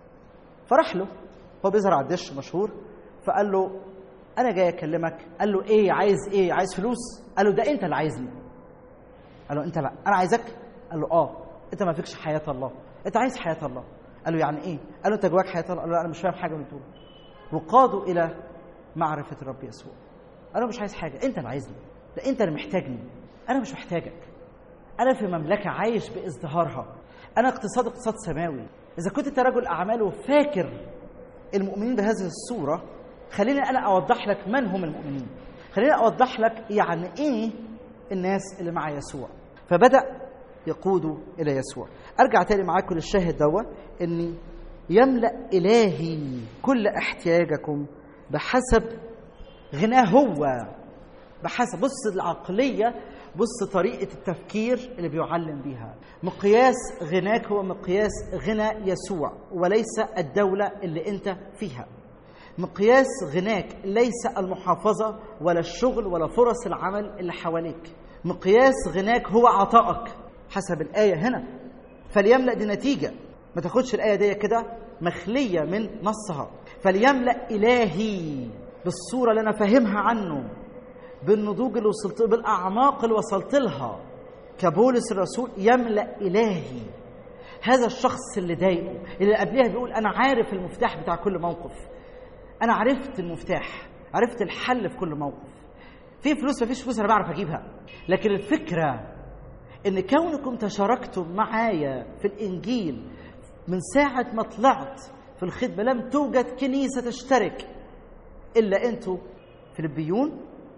فراح له هو بيظهر على الدش مشهور فقال له انا جاي اكلمك قال له ايه عايز ايه عايز فلوس قال له ده انت اللي عايزني قال له انت لا انا عايزك قال له اه انت ما فيكش حياه الله انت عايز حياه الله قال له يعني ايه قال له انت جواك حياه الله قال له لا انا مش فاهم حاجه من بتقوله وقادوا الى معرفه الرب يسوع قال له مش عايز حاجه انت اللي عايزني ده انت اللي محتاجني انا مش محتاجك انا في مملكه عايش بازدهارها انا اقتصاد اقتصاد سماوي اذا كنت انت رجل اعمال وفاكر المؤمنين بهذه الصوره خليني انا اوضح لك من هم المؤمنين خليني اوضح لك يعني ايه الناس اللي مع يسوع فبدا يقودوا الى يسوع ارجع تاني معاكم للشاهد دوا اني يملا الهي كل احتياجكم بحسب غناه هو بحسب بص العقليه بص طريقه التفكير اللي بيعلم بيها مقياس غناك هو مقياس غنى يسوع وليس الدوله اللي انت فيها مقياس غناك ليس المحافظه ولا الشغل ولا فرص العمل اللي حواليك مقياس غناك هو عطائك حسب الايه هنا فليملا دي نتيجه ما تاخدش الايه دي كده مخليه من نصها فليملا الهي بالصوره اللي انا فاهمها عنه بالنضوج اللي وصلت بالاعماق اللي وصلت لها كبولس الرسول يملا الهي هذا الشخص اللي ضايقه اللي قبلها بيقول انا عارف المفتاح بتاع كل موقف انا عرفت المفتاح عرفت الحل في كل موقف في فلوس مفيش فلوس انا بعرف اجيبها لكن الفكره ان كونكم تشاركتم معايا في الانجيل من ساعه ما طلعت في الخدمه لم توجد كنيسه تشترك الا انتوا فيلبيون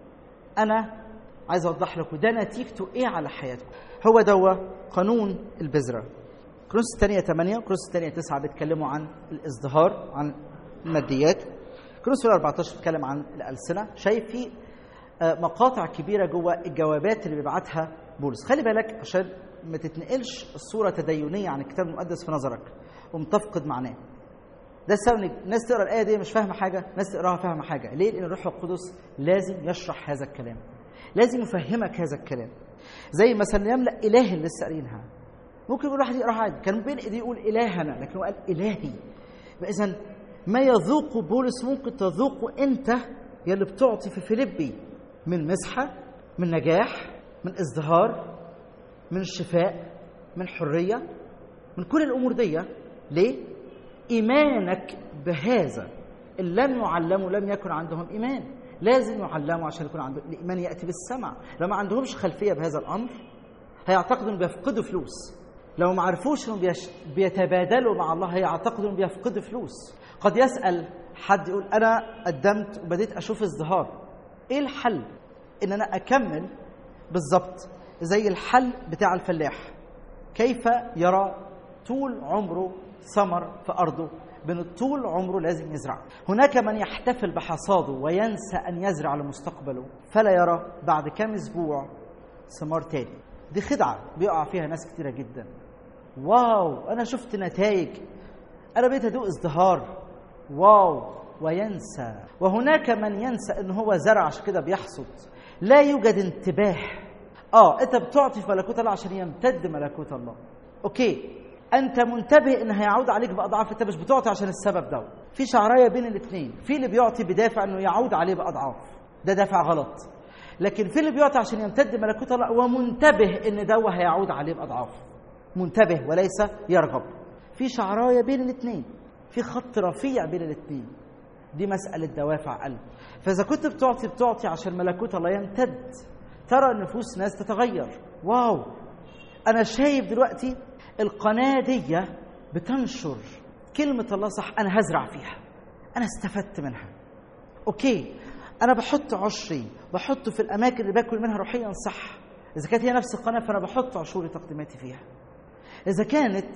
انا عايز اوضح لكم ده نتيجته ايه على حياتكم هو دوا قانون البذره كروس الثانية 8 وكروس الثانية 9 بيتكلموا عن الازدهار عن الماديات كروس 14 بيتكلم عن الألسنة شايف في آه، مقاطع كبيرة جوه الجوابات اللي بيبعتها بولس خلي بالك عشان ما تتنقلش الصورة تدينية عن الكتاب المقدس في نظرك ومتفقد معناه ده السبب ان ناس تقرا الايه دي مش فاهمه حاجه ناس تقراها فاهمه حاجه ليه لان الروح القدس لازم يشرح هذا الكلام لازم يفهمك هذا الكلام زي مثلا يملا اله اللي لسه قارينها ممكن يقول واحد يقراها عادي كان بين ايديه يقول الهنا لكن هو قال الهي اذا ما يذوق بولس ممكن تذوقه انت يا اللي بتعطي في فيليبي من مسحه من نجاح من ازدهار من شفاء من حريه من كل الامور دي ليه ايمانك بهذا ان لم يعلموا لم يكن عندهم ايمان لازم يعلموا عشان يكون عندهم الايمان ياتي بالسمع لو ما عندهمش خلفيه بهذا الامر هيعتقدوا انهم بيفقدوا فلوس لو ما عرفوش انهم بيش... بيتبادلوا مع الله هيعتقدوا انهم بيفقدوا فلوس قد يسال حد يقول انا قدمت وبديت اشوف ازدهار ايه الحل ان انا اكمل بالظبط زي الحل بتاع الفلاح كيف يرى طول عمره ثمر في ارضه بين طول عمره لازم يزرع هناك من يحتفل بحصاده وينسى ان يزرع لمستقبله فلا يرى بعد كام اسبوع ثمار تاني دي خدعه بيقع فيها ناس كتيره جدا واو انا شفت نتائج انا بقيت ادوق ازدهار واو وينسى وهناك من ينسى ان هو زرع عشان كده بيحصد لا يوجد انتباه اه انت بتعطي في ملكوت الله عشان يمتد ملكوت الله اوكي انت منتبه ان هيعود عليك باضعاف انت مش بتعطي عشان السبب ده في شعرايه بين الاثنين في اللي بيعطي بدافع انه يعود عليه باضعاف ده دافع غلط لكن في اللي بيعطي عشان يمتد ملكوت الله ومنتبه ان ده هيعود عليه باضعاف منتبه وليس يرغب في شعرايه بين الاثنين في خط رفيع بين الاثنين دي مسألة دوافع قلب فإذا كنت بتعطي بتعطي عشان ملكوت الله يمتد ترى نفوس ناس تتغير واو أنا شايف دلوقتي القناة دي بتنشر كلمة الله صح أنا هزرع فيها أنا استفدت منها أوكي أنا بحط عشري بحطه في الأماكن اللي باكل منها روحيا صح إذا كانت هي نفس القناة فأنا بحط عشوري تقديماتي فيها إذا كانت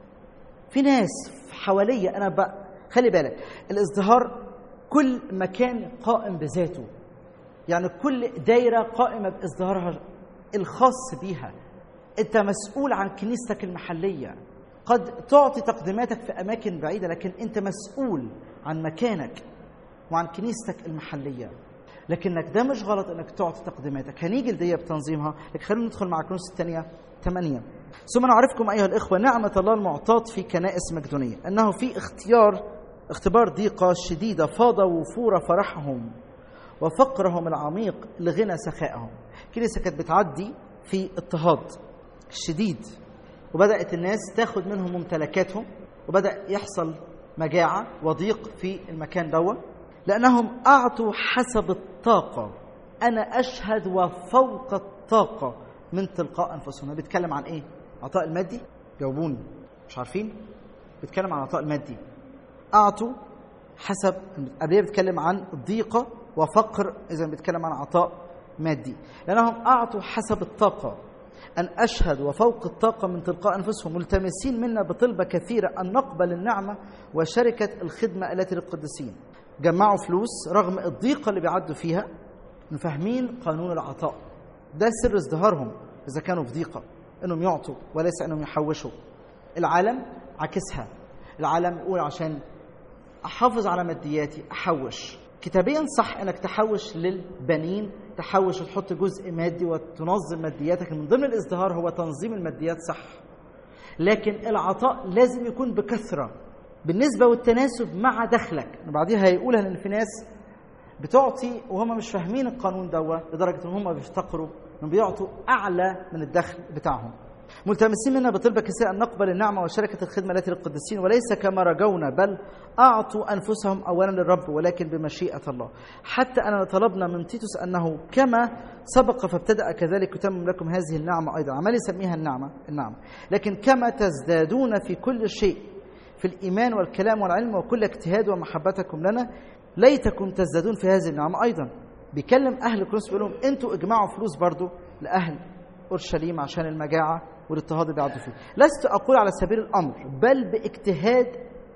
في ناس حواليا أنا بقى خلي بالك الازدهار كل مكان قائم بذاته يعني كل دايرة قائمة بازدهارها الخاص بيها انت مسؤول عن كنيستك المحليه قد تعطي تقديماتك في اماكن بعيده لكن انت مسؤول عن مكانك وعن كنيستك المحليه لكنك ده مش غلط انك تعطي تقديماتك هنيجي لدي بتنظيمها لكن خلينا ندخل مع كنوس الثانيه ثمانية ثم نعرفكم ايها الاخوه نعمه الله المعطاة في كنائس مقدونيه انه في اختيار اختبار ضيقه شديده فاض وفور فرحهم وفقرهم العميق لغنى سخائهم كنيسه كانت بتعدي في اضطهاد شديد وبدات الناس تاخد منهم ممتلكاتهم وبدا يحصل مجاعه وضيق في المكان دوت لانهم اعطوا حسب الطاقه انا اشهد وفوق الطاقه من تلقاء انفسهم بيتكلم عن ايه عطاء المادي جاوبوني مش عارفين بيتكلم عن عطاء المادي اعطوا حسب قبليه بيتكلم عن ضيقه وفقر اذا بيتكلم عن عطاء مادي لانهم اعطوا حسب الطاقه أن أشهد وفوق الطاقة من تلقاء أنفسهم ملتمسين منا بطلبة كثيرة أن نقبل النعمة وشركة الخدمة التي للقديسين جمعوا فلوس رغم الضيقة اللي بيعدوا فيها فاهمين قانون العطاء ده سر ازدهارهم إذا كانوا في ضيقة إنهم يعطوا وليس إنهم يحوشوا العالم عكسها العالم يقول عشان أحافظ على مادياتي أحوش كتابيا صح انك تحوش للبنين تحوش وتحط جزء مادي وتنظم مادياتك من ضمن الازدهار هو تنظيم الماديات صح لكن العطاء لازم يكون بكثره بالنسبه والتناسب مع دخلك بعديها هيقولها لان في ناس بتعطي وهم مش فاهمين القانون دوت لدرجه ان هم بيفتقروا انهم بيعطوا اعلى من الدخل بتاعهم ملتمسين منا بطلبة كثيرة أن نقبل النعمة وشركة الخدمة التي للقديسين وليس كما رجونا بل أعطوا أنفسهم أولا للرب ولكن بمشيئة الله حتى أننا طلبنا من تيتوس أنه كما سبق فابتدأ كذلك يتمم لكم هذه النعمة أيضا عمال يسميها النعمة النعمة لكن كما تزدادون في كل شيء في الإيمان والكلام والعلم وكل اجتهاد ومحبتكم لنا ليتكم تزدادون في هذه النعمة أيضا بيكلم اهل كورنثوس بيقول لهم انتوا اجمعوا فلوس برضو لاهل اورشليم عشان المجاعه والاضطهاد اللي بيعدوا فيه لست اقول على سبيل الامر بل باجتهاد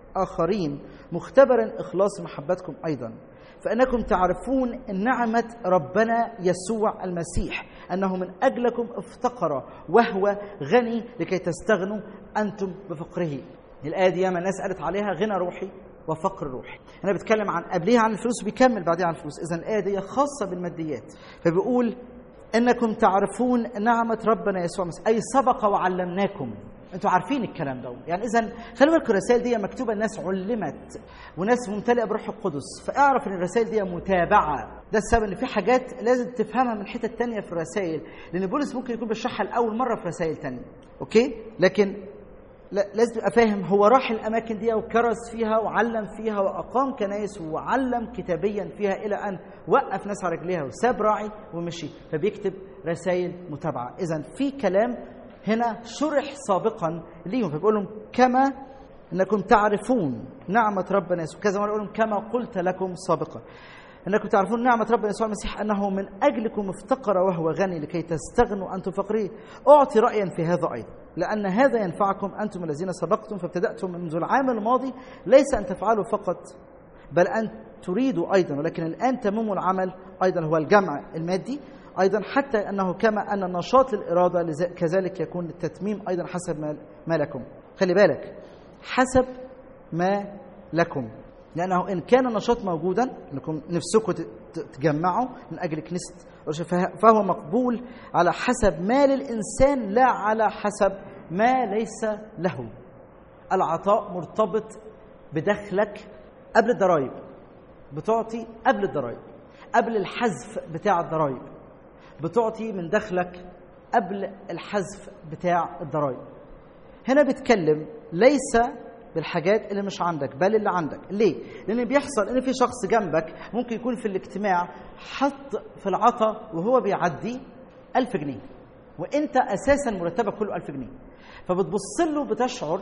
اخرين مختبرا اخلاص محبتكم ايضا فانكم تعرفون نعمه ربنا يسوع المسيح انه من اجلكم افتقر وهو غني لكي تستغنوا انتم بفقره الايه دي ياما الناس قالت عليها غنى روحي وفقر روحي انا بتكلم عن قبليها عن الفلوس وبيكمل بعديها عن الفلوس اذا الايه دي خاصه بالماديات فبيقول انكم تعرفون نعمه ربنا يسوع المسيح اي سبق وعلمناكم انتوا عارفين الكلام ده يعني اذا خلي بالكم الرسائل دي مكتوبه الناس علمت وناس ممتلئه بروح القدس فاعرف ان الرسائل دي متابعه ده السبب ان في حاجات لازم تفهمها من حتت تانية في الرسائل لان بولس ممكن يكون بيشرحها لاول مره في رسائل تانية اوكي لكن لا لازم تبقى فاهم هو راح الاماكن دي وكرس فيها وعلم فيها واقام كنايس وعلم كتابيا فيها الى ان وقف ناس على رجليها وساب راعي ومشي فبيكتب رسائل متابعه اذا في كلام هنا شرح سابقا ليهم فبيقول لهم كما انكم تعرفون نعمه ربنا يسوع كذا مره يقول لهم كما قلت لكم سابقا انكم تعرفون نعمه ربنا يسوع المسيح انه من اجلكم افتقر وهو غني لكي تستغنوا انتم فقيرين اعطي رايا في هذا ايضا لان هذا ينفعكم انتم الذين سبقتم فابتداتم منذ العام الماضي ليس ان تفعلوا فقط بل ان تريدوا ايضا ولكن الان تمموا العمل ايضا هو الجمع المادي ايضا حتى انه كما ان النشاط للاراده كذلك يكون التتميم ايضا حسب ما, ما لكم خلي بالك حسب ما لكم لانه ان كان النشاط موجودا انكم نفسكم تجمعوا من اجل كنيسه فهو مقبول على حسب ما للانسان لا على حسب ما ليس له العطاء مرتبط بدخلك قبل الضرائب بتعطي قبل الضرائب قبل الحذف بتاع الضرائب بتعطي من دخلك قبل الحذف بتاع الضرائب هنا بيتكلم ليس بالحاجات اللي مش عندك بل اللي عندك ليه لان بيحصل ان في شخص جنبك ممكن يكون في الاجتماع حط في العطا وهو بيعدي ألف جنيه وانت اساسا مرتبك كله ألف جنيه فبتبص له بتشعر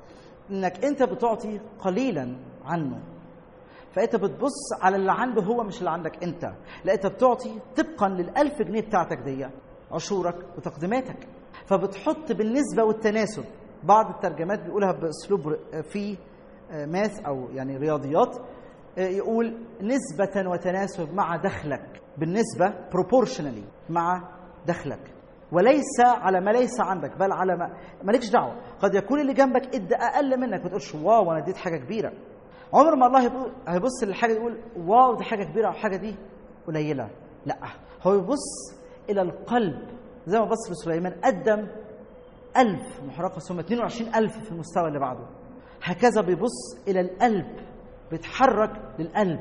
انك انت بتعطي قليلا عنه فانت بتبص على اللي عنده هو مش اللي عندك انت لا انت بتعطي طبقا للألف جنيه بتاعتك دي عشورك وتقديماتك فبتحط بالنسبة والتناسب بعض الترجمات بيقولها باسلوب في ماث او يعني رياضيات يقول نسبة وتناسب مع دخلك بالنسبة proportionally مع دخلك وليس على ما ليس عندك بل على ما مالكش دعوه قد يكون اللي جنبك ادى اقل منك ما تقولش واو انا اديت حاجه كبيره عمر ما الله هيبص للحاجه يقول واو دي حاجه كبيره او حاجه دي قليله لا هو يبص الى القلب زي ما بص لسليمان قدم ألف محرقة ثم 22 ألف في المستوى اللي بعده هكذا بيبص إلى القلب بيتحرك للقلب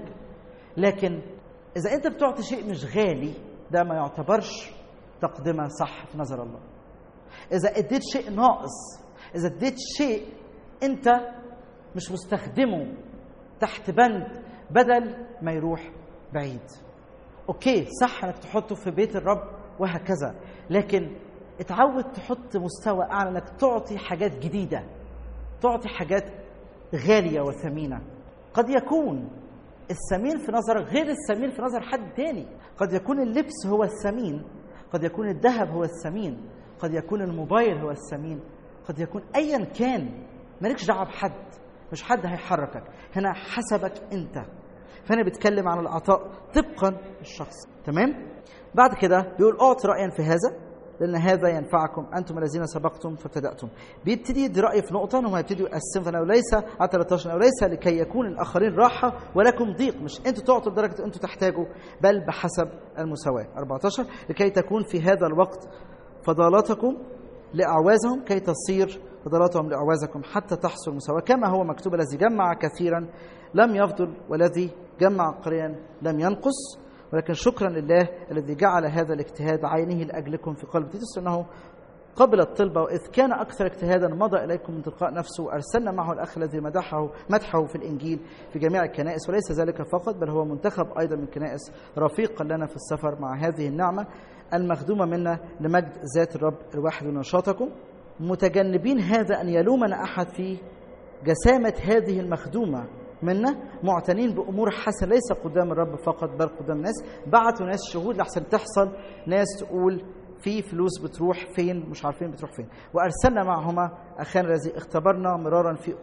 لكن إذا أنت بتعطي شيء مش غالي ده ما يعتبرش تقدمة صح في نظر الله إذا اديت شيء ناقص إذا اديت شيء أنت مش مستخدمه تحت بند بدل ما يروح بعيد أوكي صح إنك تحطه في بيت الرب وهكذا لكن اتعود تحط مستوى اعلى انك تعطي حاجات جديده تعطي حاجات غاليه وثمينه قد يكون الثمين في نظرك غير الثمين في نظر حد تاني قد يكون اللبس هو الثمين قد يكون الذهب هو الثمين قد يكون الموبايل هو الثمين قد يكون ايا كان مالكش دعوه بحد مش حد هيحركك هنا حسبك انت فانا بتكلم عن العطاء طبقا للشخص تمام بعد كده بيقول اعط رايا في هذا لان هذا ينفعكم انتم الذين سبقتم فابتداتم بيبتدي يدي راي في نقطه انهم هيبتدوا يقسموا فانه ليس على 13 او ليس لكي يكون الاخرين راحه ولكم ضيق مش انتوا تعطوا لدرجه انتوا تحتاجوا بل بحسب المساواه 14 لكي تكون في هذا الوقت فضالتكم لاعوازهم كي تصير فضلاتهم لاعوازكم حتى تحصل المساواه كما هو مكتوب الذي جمع كثيرا لم يفضل والذي جمع قليلا لم ينقص ولكن شكرا لله الذي جعل هذا الاجتهاد عينه لاجلكم في قلب تيتوس انه قبل الطلبة وإذ كان أكثر اجتهادا مضى إليكم من تلقاء نفسه وأرسلنا معه الأخ الذي مدحه مدحه في الإنجيل في جميع الكنائس وليس ذلك فقط بل هو منتخب أيضا من الكنائس رفيقا لنا في السفر مع هذه النعمة المخدومة منا لمجد ذات الرب الواحد ونشاطكم متجنبين هذا أن يلومنا أحد في جسامة هذه المخدومة منا معتنين بامور حسنه ليس قدام الرب فقط بل قدام الناس بعتوا ناس شهود لحسن تحصل ناس تقول في فلوس بتروح فين مش عارفين بتروح فين وارسلنا معهما اخانا الذي اختبرنا مرارا في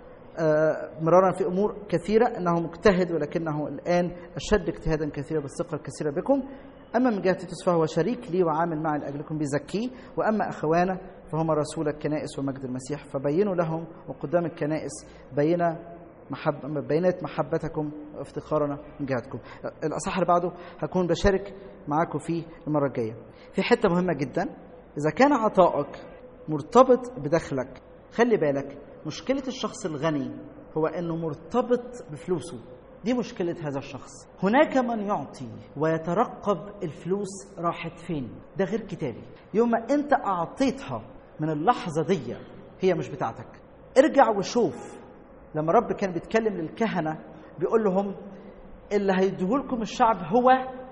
آه، مرارا في امور كثيره انه مجتهد ولكنه الان اشد اجتهادا كثيرا بالثقه الكثيره بكم اما من جهه تيتوس فهو شريك لي وعامل معي لاجلكم بزكيه واما اخوانا فهما رسول الكنائس ومجد المسيح فبينوا لهم وقدام الكنائس بينا محب بينت محبتكم وافتخارنا من جهتكم الاصح اللي بعده هكون بشارك معاكم فيه المره الجايه في حته مهمه جدا اذا كان عطائك مرتبط بدخلك خلي بالك مشكله الشخص الغني هو انه مرتبط بفلوسه دي مشكلة هذا الشخص هناك من يعطي ويترقب الفلوس راحت فين ده غير كتابي يوم ما انت اعطيتها من اللحظة دي هي مش بتاعتك ارجع وشوف لما رب كان بيتكلم للكهنة بيقول لهم اللي هيديهولكم الشعب هو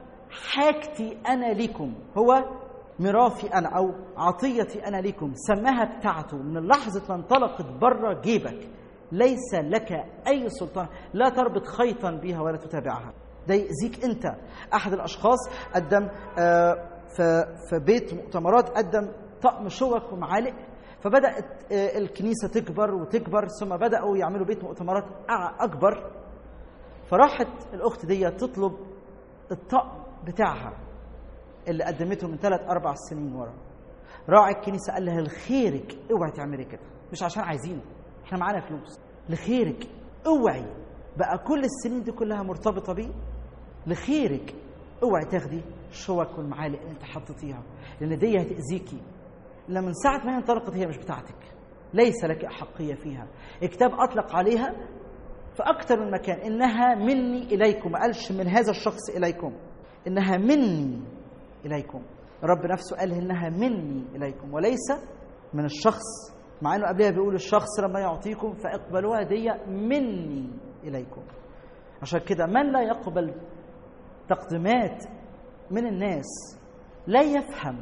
حاجتي انا ليكم هو ميراثي انا او عطيتي انا ليكم سماها بتاعته من لحظه ما انطلقت بره جيبك ليس لك اي سلطان لا تربط خيطا بها ولا تتابعها ده يأذيك انت احد الاشخاص قدم آه، في في بيت مؤتمرات قدم طقم شوك ومعالق فبدات آه، الكنيسه تكبر وتكبر ثم بداوا يعملوا بيت مؤتمرات أع- اكبر فراحت الاخت دي تطلب الطقم بتاعها اللي قدمته من ثلاث اربع سنين ورا راعي الكنيسه قال لها لخيرك اوعي تعملي كده مش عشان عايزينه احنا معانا فلوس لخيرك اوعي بقى كل السنين دي كلها مرتبطه بيه لخيرك اوعي تاخدي الشوك والمعالق اللي انت حطيتيها لان دي هتاذيكي لما من ساعه ما هي انطلقت هي مش بتاعتك ليس لك احقيه فيها الكتاب اطلق عليها في اكثر من مكان انها مني اليكم ما قالش من هذا الشخص اليكم انها مني اليكم رب نفسه قال انها مني اليكم وليس من الشخص مع انه قبلها بيقول الشخص لما يعطيكم فاقبلوها دي مني اليكم عشان كده من لا يقبل تقديمات من الناس لا يفهم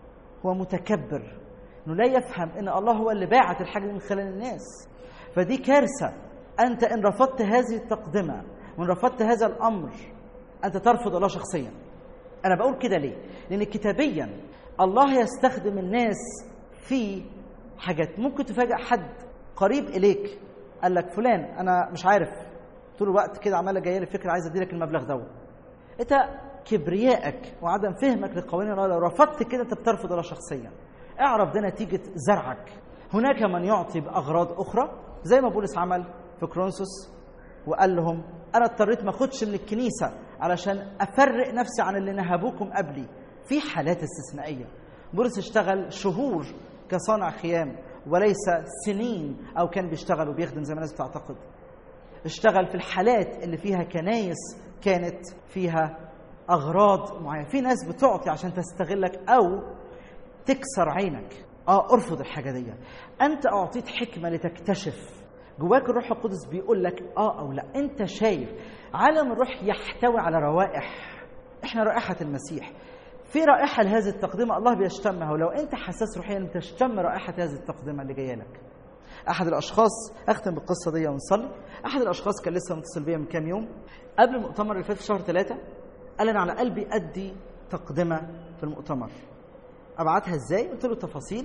هو متكبر انه لا يفهم ان الله هو اللي باعت الحاجه دي من خلال الناس فدي كارثه انت ان رفضت هذه التقدمه وان رفضت هذا الامر انت ترفض الله شخصيا انا بقول كده ليه لان كتابيا الله يستخدم الناس في حاجات ممكن تفاجئ حد قريب اليك قال لك فلان انا مش عارف طول الوقت كده عماله جايه لي فكره عايز اديلك المبلغ دوت انت كبريائك وعدم فهمك لقوانين الله لو رفضت كده انت بترفض الله شخصيا اعرف ده نتيجه زرعك هناك من يعطي باغراض اخرى زي ما بولس عمل في كرونسوس وقال لهم انا اضطريت ما اخدش من الكنيسه علشان افرق نفسي عن اللي نهبوكم قبلي في حالات استثنائيه بولس اشتغل شهور كصانع خيام وليس سنين او كان بيشتغل وبيخدم زي ما الناس بتعتقد اشتغل في الحالات اللي فيها كنايس كانت فيها اغراض معينه في ناس بتعطي عشان تستغلك او تكسر عينك اه ارفض الحاجه دي انت اعطيت حكمه لتكتشف جواك الروح القدس بيقول لك اه او لا انت شايف عالم الروح يحتوي على روائح احنا رائحه المسيح في رائحه لهذه التقدمه الله بيشتمها ولو انت حساس روحيا تشتم رائحه هذه التقدمه اللي جايه لك احد الاشخاص اختم بالقصه دي ونصلي احد الاشخاص كان لسه متصل بيا من كام يوم قبل المؤتمر اللي فات في شهر ثلاثة قال انا على قلبي ادي تقدمه في المؤتمر ابعتها ازاي قلت له تفاصيل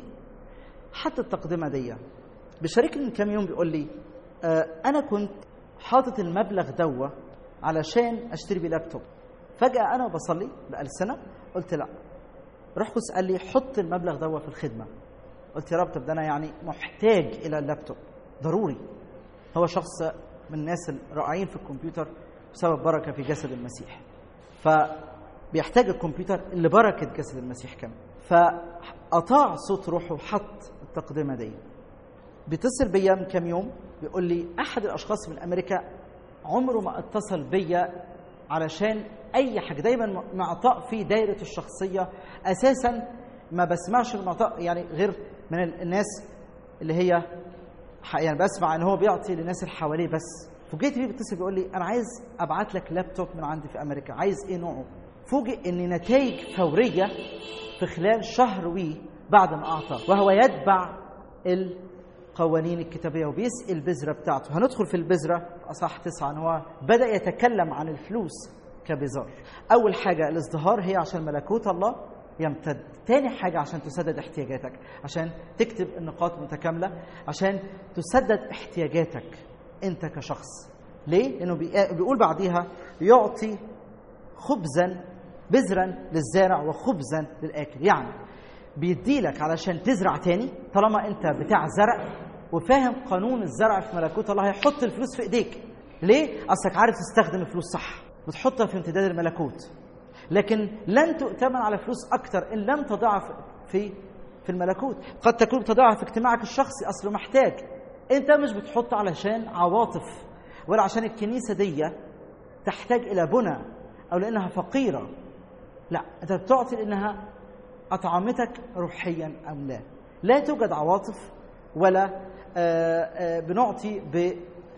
حتى التقدمه دي بشاركني من كام يوم بيقول لي آه انا كنت حاطط المبلغ دوا علشان اشتري بيه لابتوب فجاه انا بصلي بألسنة قلت لا روح قدس قال لي حط المبلغ دوا في الخدمه قلت يا رب طب ده انا يعني محتاج الى اللابتوب ضروري هو شخص من الناس الرائعين في الكمبيوتر بسبب بركه في جسد المسيح فبيحتاج الكمبيوتر لبركه جسد المسيح كمان فاطاع صوت روحه وحط التقدمه دي بيتصل بيا من كام يوم بيقول لي احد الاشخاص من امريكا عمره ما اتصل بيا علشان اي حاجه دايما معطاء في دايره الشخصيه اساسا ما بسمعش المعطاء يعني غير من الناس اللي هي يعني بسمع ان هو بيعطي للناس اللي حواليه بس فوجئت بيه بيتصل بيقول لي انا عايز ابعت لك لابتوب من عندي في امريكا عايز ايه نوعه فوجئ ان نتائج فوريه في خلال شهر وي بعد ما اعطى وهو يتبع القوانين الكتابية وبيسقي البذرة بتاعته هندخل في البذرة أصح تسعة إن هو بدأ يتكلم عن الفلوس كبزار أول حاجة الازدهار هي عشان ملكوت الله يمتد تاني حاجة عشان تسدد احتياجاتك عشان تكتب النقاط متكاملة عشان تسدد احتياجاتك أنت كشخص ليه؟ لأنه بيقول بعديها يعطي خبزا بذرا للزارع وخبزا للآكل يعني بيديلك علشان تزرع تاني طالما انت بتاع زرع وفاهم قانون الزرع في ملكوت الله هيحط الفلوس في ايديك ليه اصلك عارف تستخدم الفلوس صح بتحطها في امتداد الملكوت لكن لن تؤتمن على فلوس اكتر ان لم تضعها في في الملكوت قد تكون بتضعها في اجتماعك الشخصي اصله محتاج انت مش بتحط علشان عواطف ولا عشان الكنيسه دي تحتاج الى بنى او لانها فقيره لا انت بتعطي لانها اطعمتك روحيا ام لا لا توجد عواطف ولا آه، آه، بنعطي ب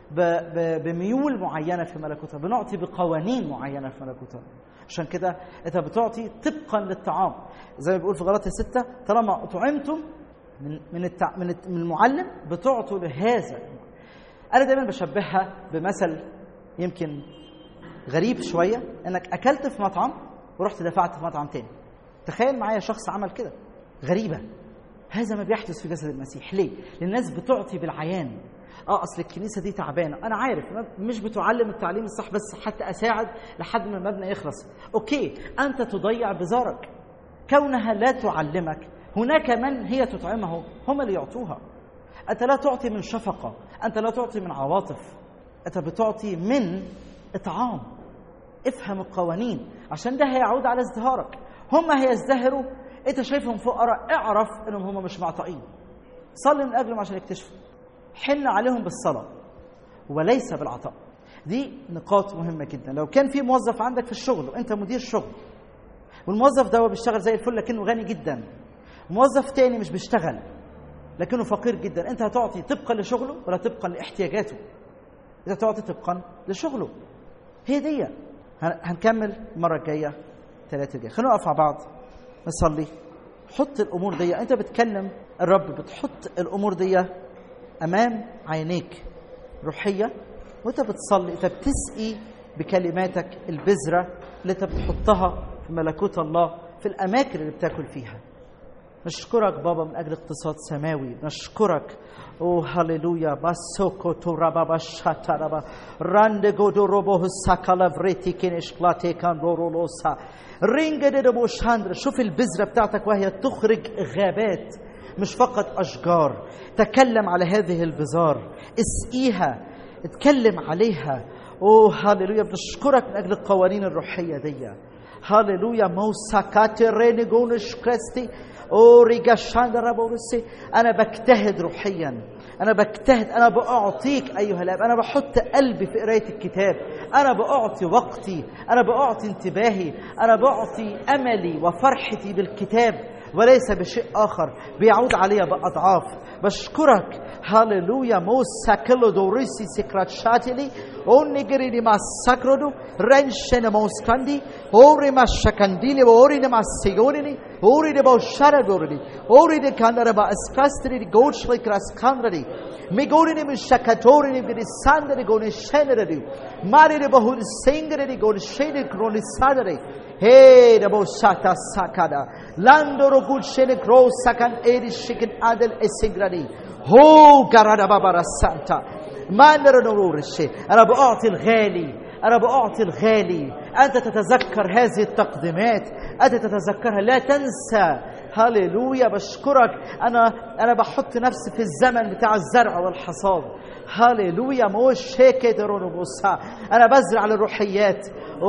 ب- ب- بميول معينه في ملكوت الله بنعطي بقوانين معينه في ملكوت الله عشان كده انت بتعطي طبقا للطعام زي ما بيقول في غلطه ستة طالما اطعمتم من من التع... من الت- من المعلم بتعطوا لهذا انا دايما بشبهها بمثل يمكن غريب شويه انك اكلت في مطعم ورحت دفعت في مطعم تاني تخيل معايا شخص عمل كده غريبه هذا ما بيحدث في جسد المسيح ليه لأن الناس بتعطي بالعيان اه اصل الكنيسه دي تعبانه انا عارف مش بتعلم التعليم الصح بس حتى اساعد لحد ما المبنى يخلص اوكي انت تضيع بزارك كونها لا تعلمك هناك من هي تطعمه هم اللي يعطوها انت لا تعطي من شفقه انت لا تعطي من عواطف انت بتعطي من اطعام افهم القوانين عشان ده هيعود على ازدهارك هم هيزدهروا انت شايفهم فقراء اعرف انهم هم مش معطائين صلي من اجلهم عشان يكتشفوا حن عليهم بالصلاه وليس بالعطاء دي نقاط مهمه جدا لو كان في موظف عندك في الشغل وانت مدير شغل والموظف ده بيشتغل زي الفل لكنه غني جدا موظف تاني مش بيشتغل لكنه فقير جدا انت هتعطي طبقا لشغله ولا طبقا لاحتياجاته انت هتعطي طبقا لشغله هي دي هن- هنكمل المره الجايه ثلاثة الجايه خلينا نقف مع بعض نصلي حط الامور دي انت بتكلم الرب بتحط الامور دي امام عينيك روحيه وانت بتصلي انت بتسقي بكلماتك البذره اللي انت بتحطها في ملكوت الله في الاماكن اللي بتاكل فيها نشكرك بابا من اجل اقتصاد سماوي نشكرك او هللويا باسوكو تو رابا باشاتا رابا راند غودو روبو ساكالا فريتي كينش كلاتي كان رورولوسا رينج دي شاندر شوف البذره بتاعتك وهي تخرج غابات مش فقط اشجار تكلم على هذه البذار اسقيها اتكلم عليها اوه هللويا بنشكرك من اجل القوانين الروحيه دي هللويا موساكاتي رينيجونش كريستي اوريجا شاندرا بورسي انا بجتهد روحيا انا بجتهد انا بعطيك ايها الاب انا بحط قلبي في قرايه الكتاب انا بعطي وقتي انا بعطي انتباهي انا بعطي املي وفرحتي بالكتاب وليس بشيء اخر بيعود علي باضعاف بشكرك هللويا موسى كيلو دوريسي سكرات شاتلي اونيجريني ما ساكرودو رنشن موسكاندي اوري ما شكانديلي اوري ما سيغوريني اوري دي بوشارا دوريني اوري دي كاندرا با اسكاستري دي غوتشلي كراس كاندري ميغوريني من شكاتوريني بدي ساندري غوني شينري ماري دي بهول سينغري دي غوني شيني كروني سادري Hey, the Boshata Sakada. Landoro good shene crow sakan eri shikin adel esigradi. Ho garada babara santa. ما نرى نور الشيء أنا بعطي الغالي أنا بعطي الغالي أنت تتذكر هذه التقديمات أنت تتذكرها لا تنسى هللويا بشكرك أنا أنا بحط نفسي في الزمن بتاع الزرع والحصاد هللويا موش شيكي درونوبوسا أنا بزرع للروحيات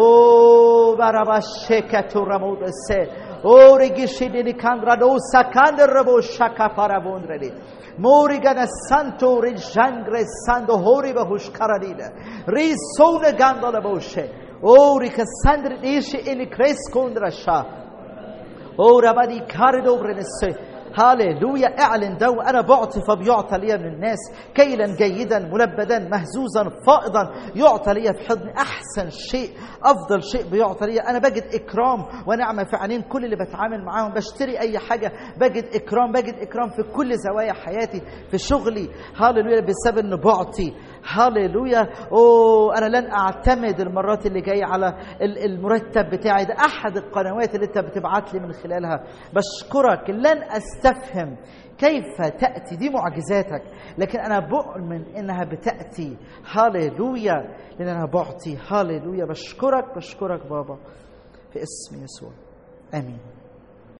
أوه بارابا شيكا تورامودسي أوه ريجيشيدي كاندرادوسا كاندربو شاكا بارابوندري Morigana santo rijangre sando horiba hushkaradina. Risone gandola boshe. Orika sandre dishi ini kreskondra sha. Ora badi karido brenesse. هاليلويا اعلن دو انا بعطي فبيعطى لي من الناس كيلا جيدا ملبدا مهزوزا فائضا يعطى لي في حضن احسن شيء افضل شيء بيعطى لي انا بجد اكرام ونعمه في عينين كل اللي بتعامل معاهم بشتري اي حاجه بجد اكرام بجد اكرام في كل زوايا حياتي في شغلي هاليلويا بسبب ان بعطي هاليلويا اوه انا لن اعتمد المرات اللي جايه على ال- المرتب بتاعي ده احد القنوات اللي انت بتبعت لي من خلالها بشكرك لن استفهم كيف تاتي دي معجزاتك لكن انا بؤمن انها بتاتي هاليلويا لان انا بعطي هاليلويا بشكرك بشكرك بابا في اسم يسوع امين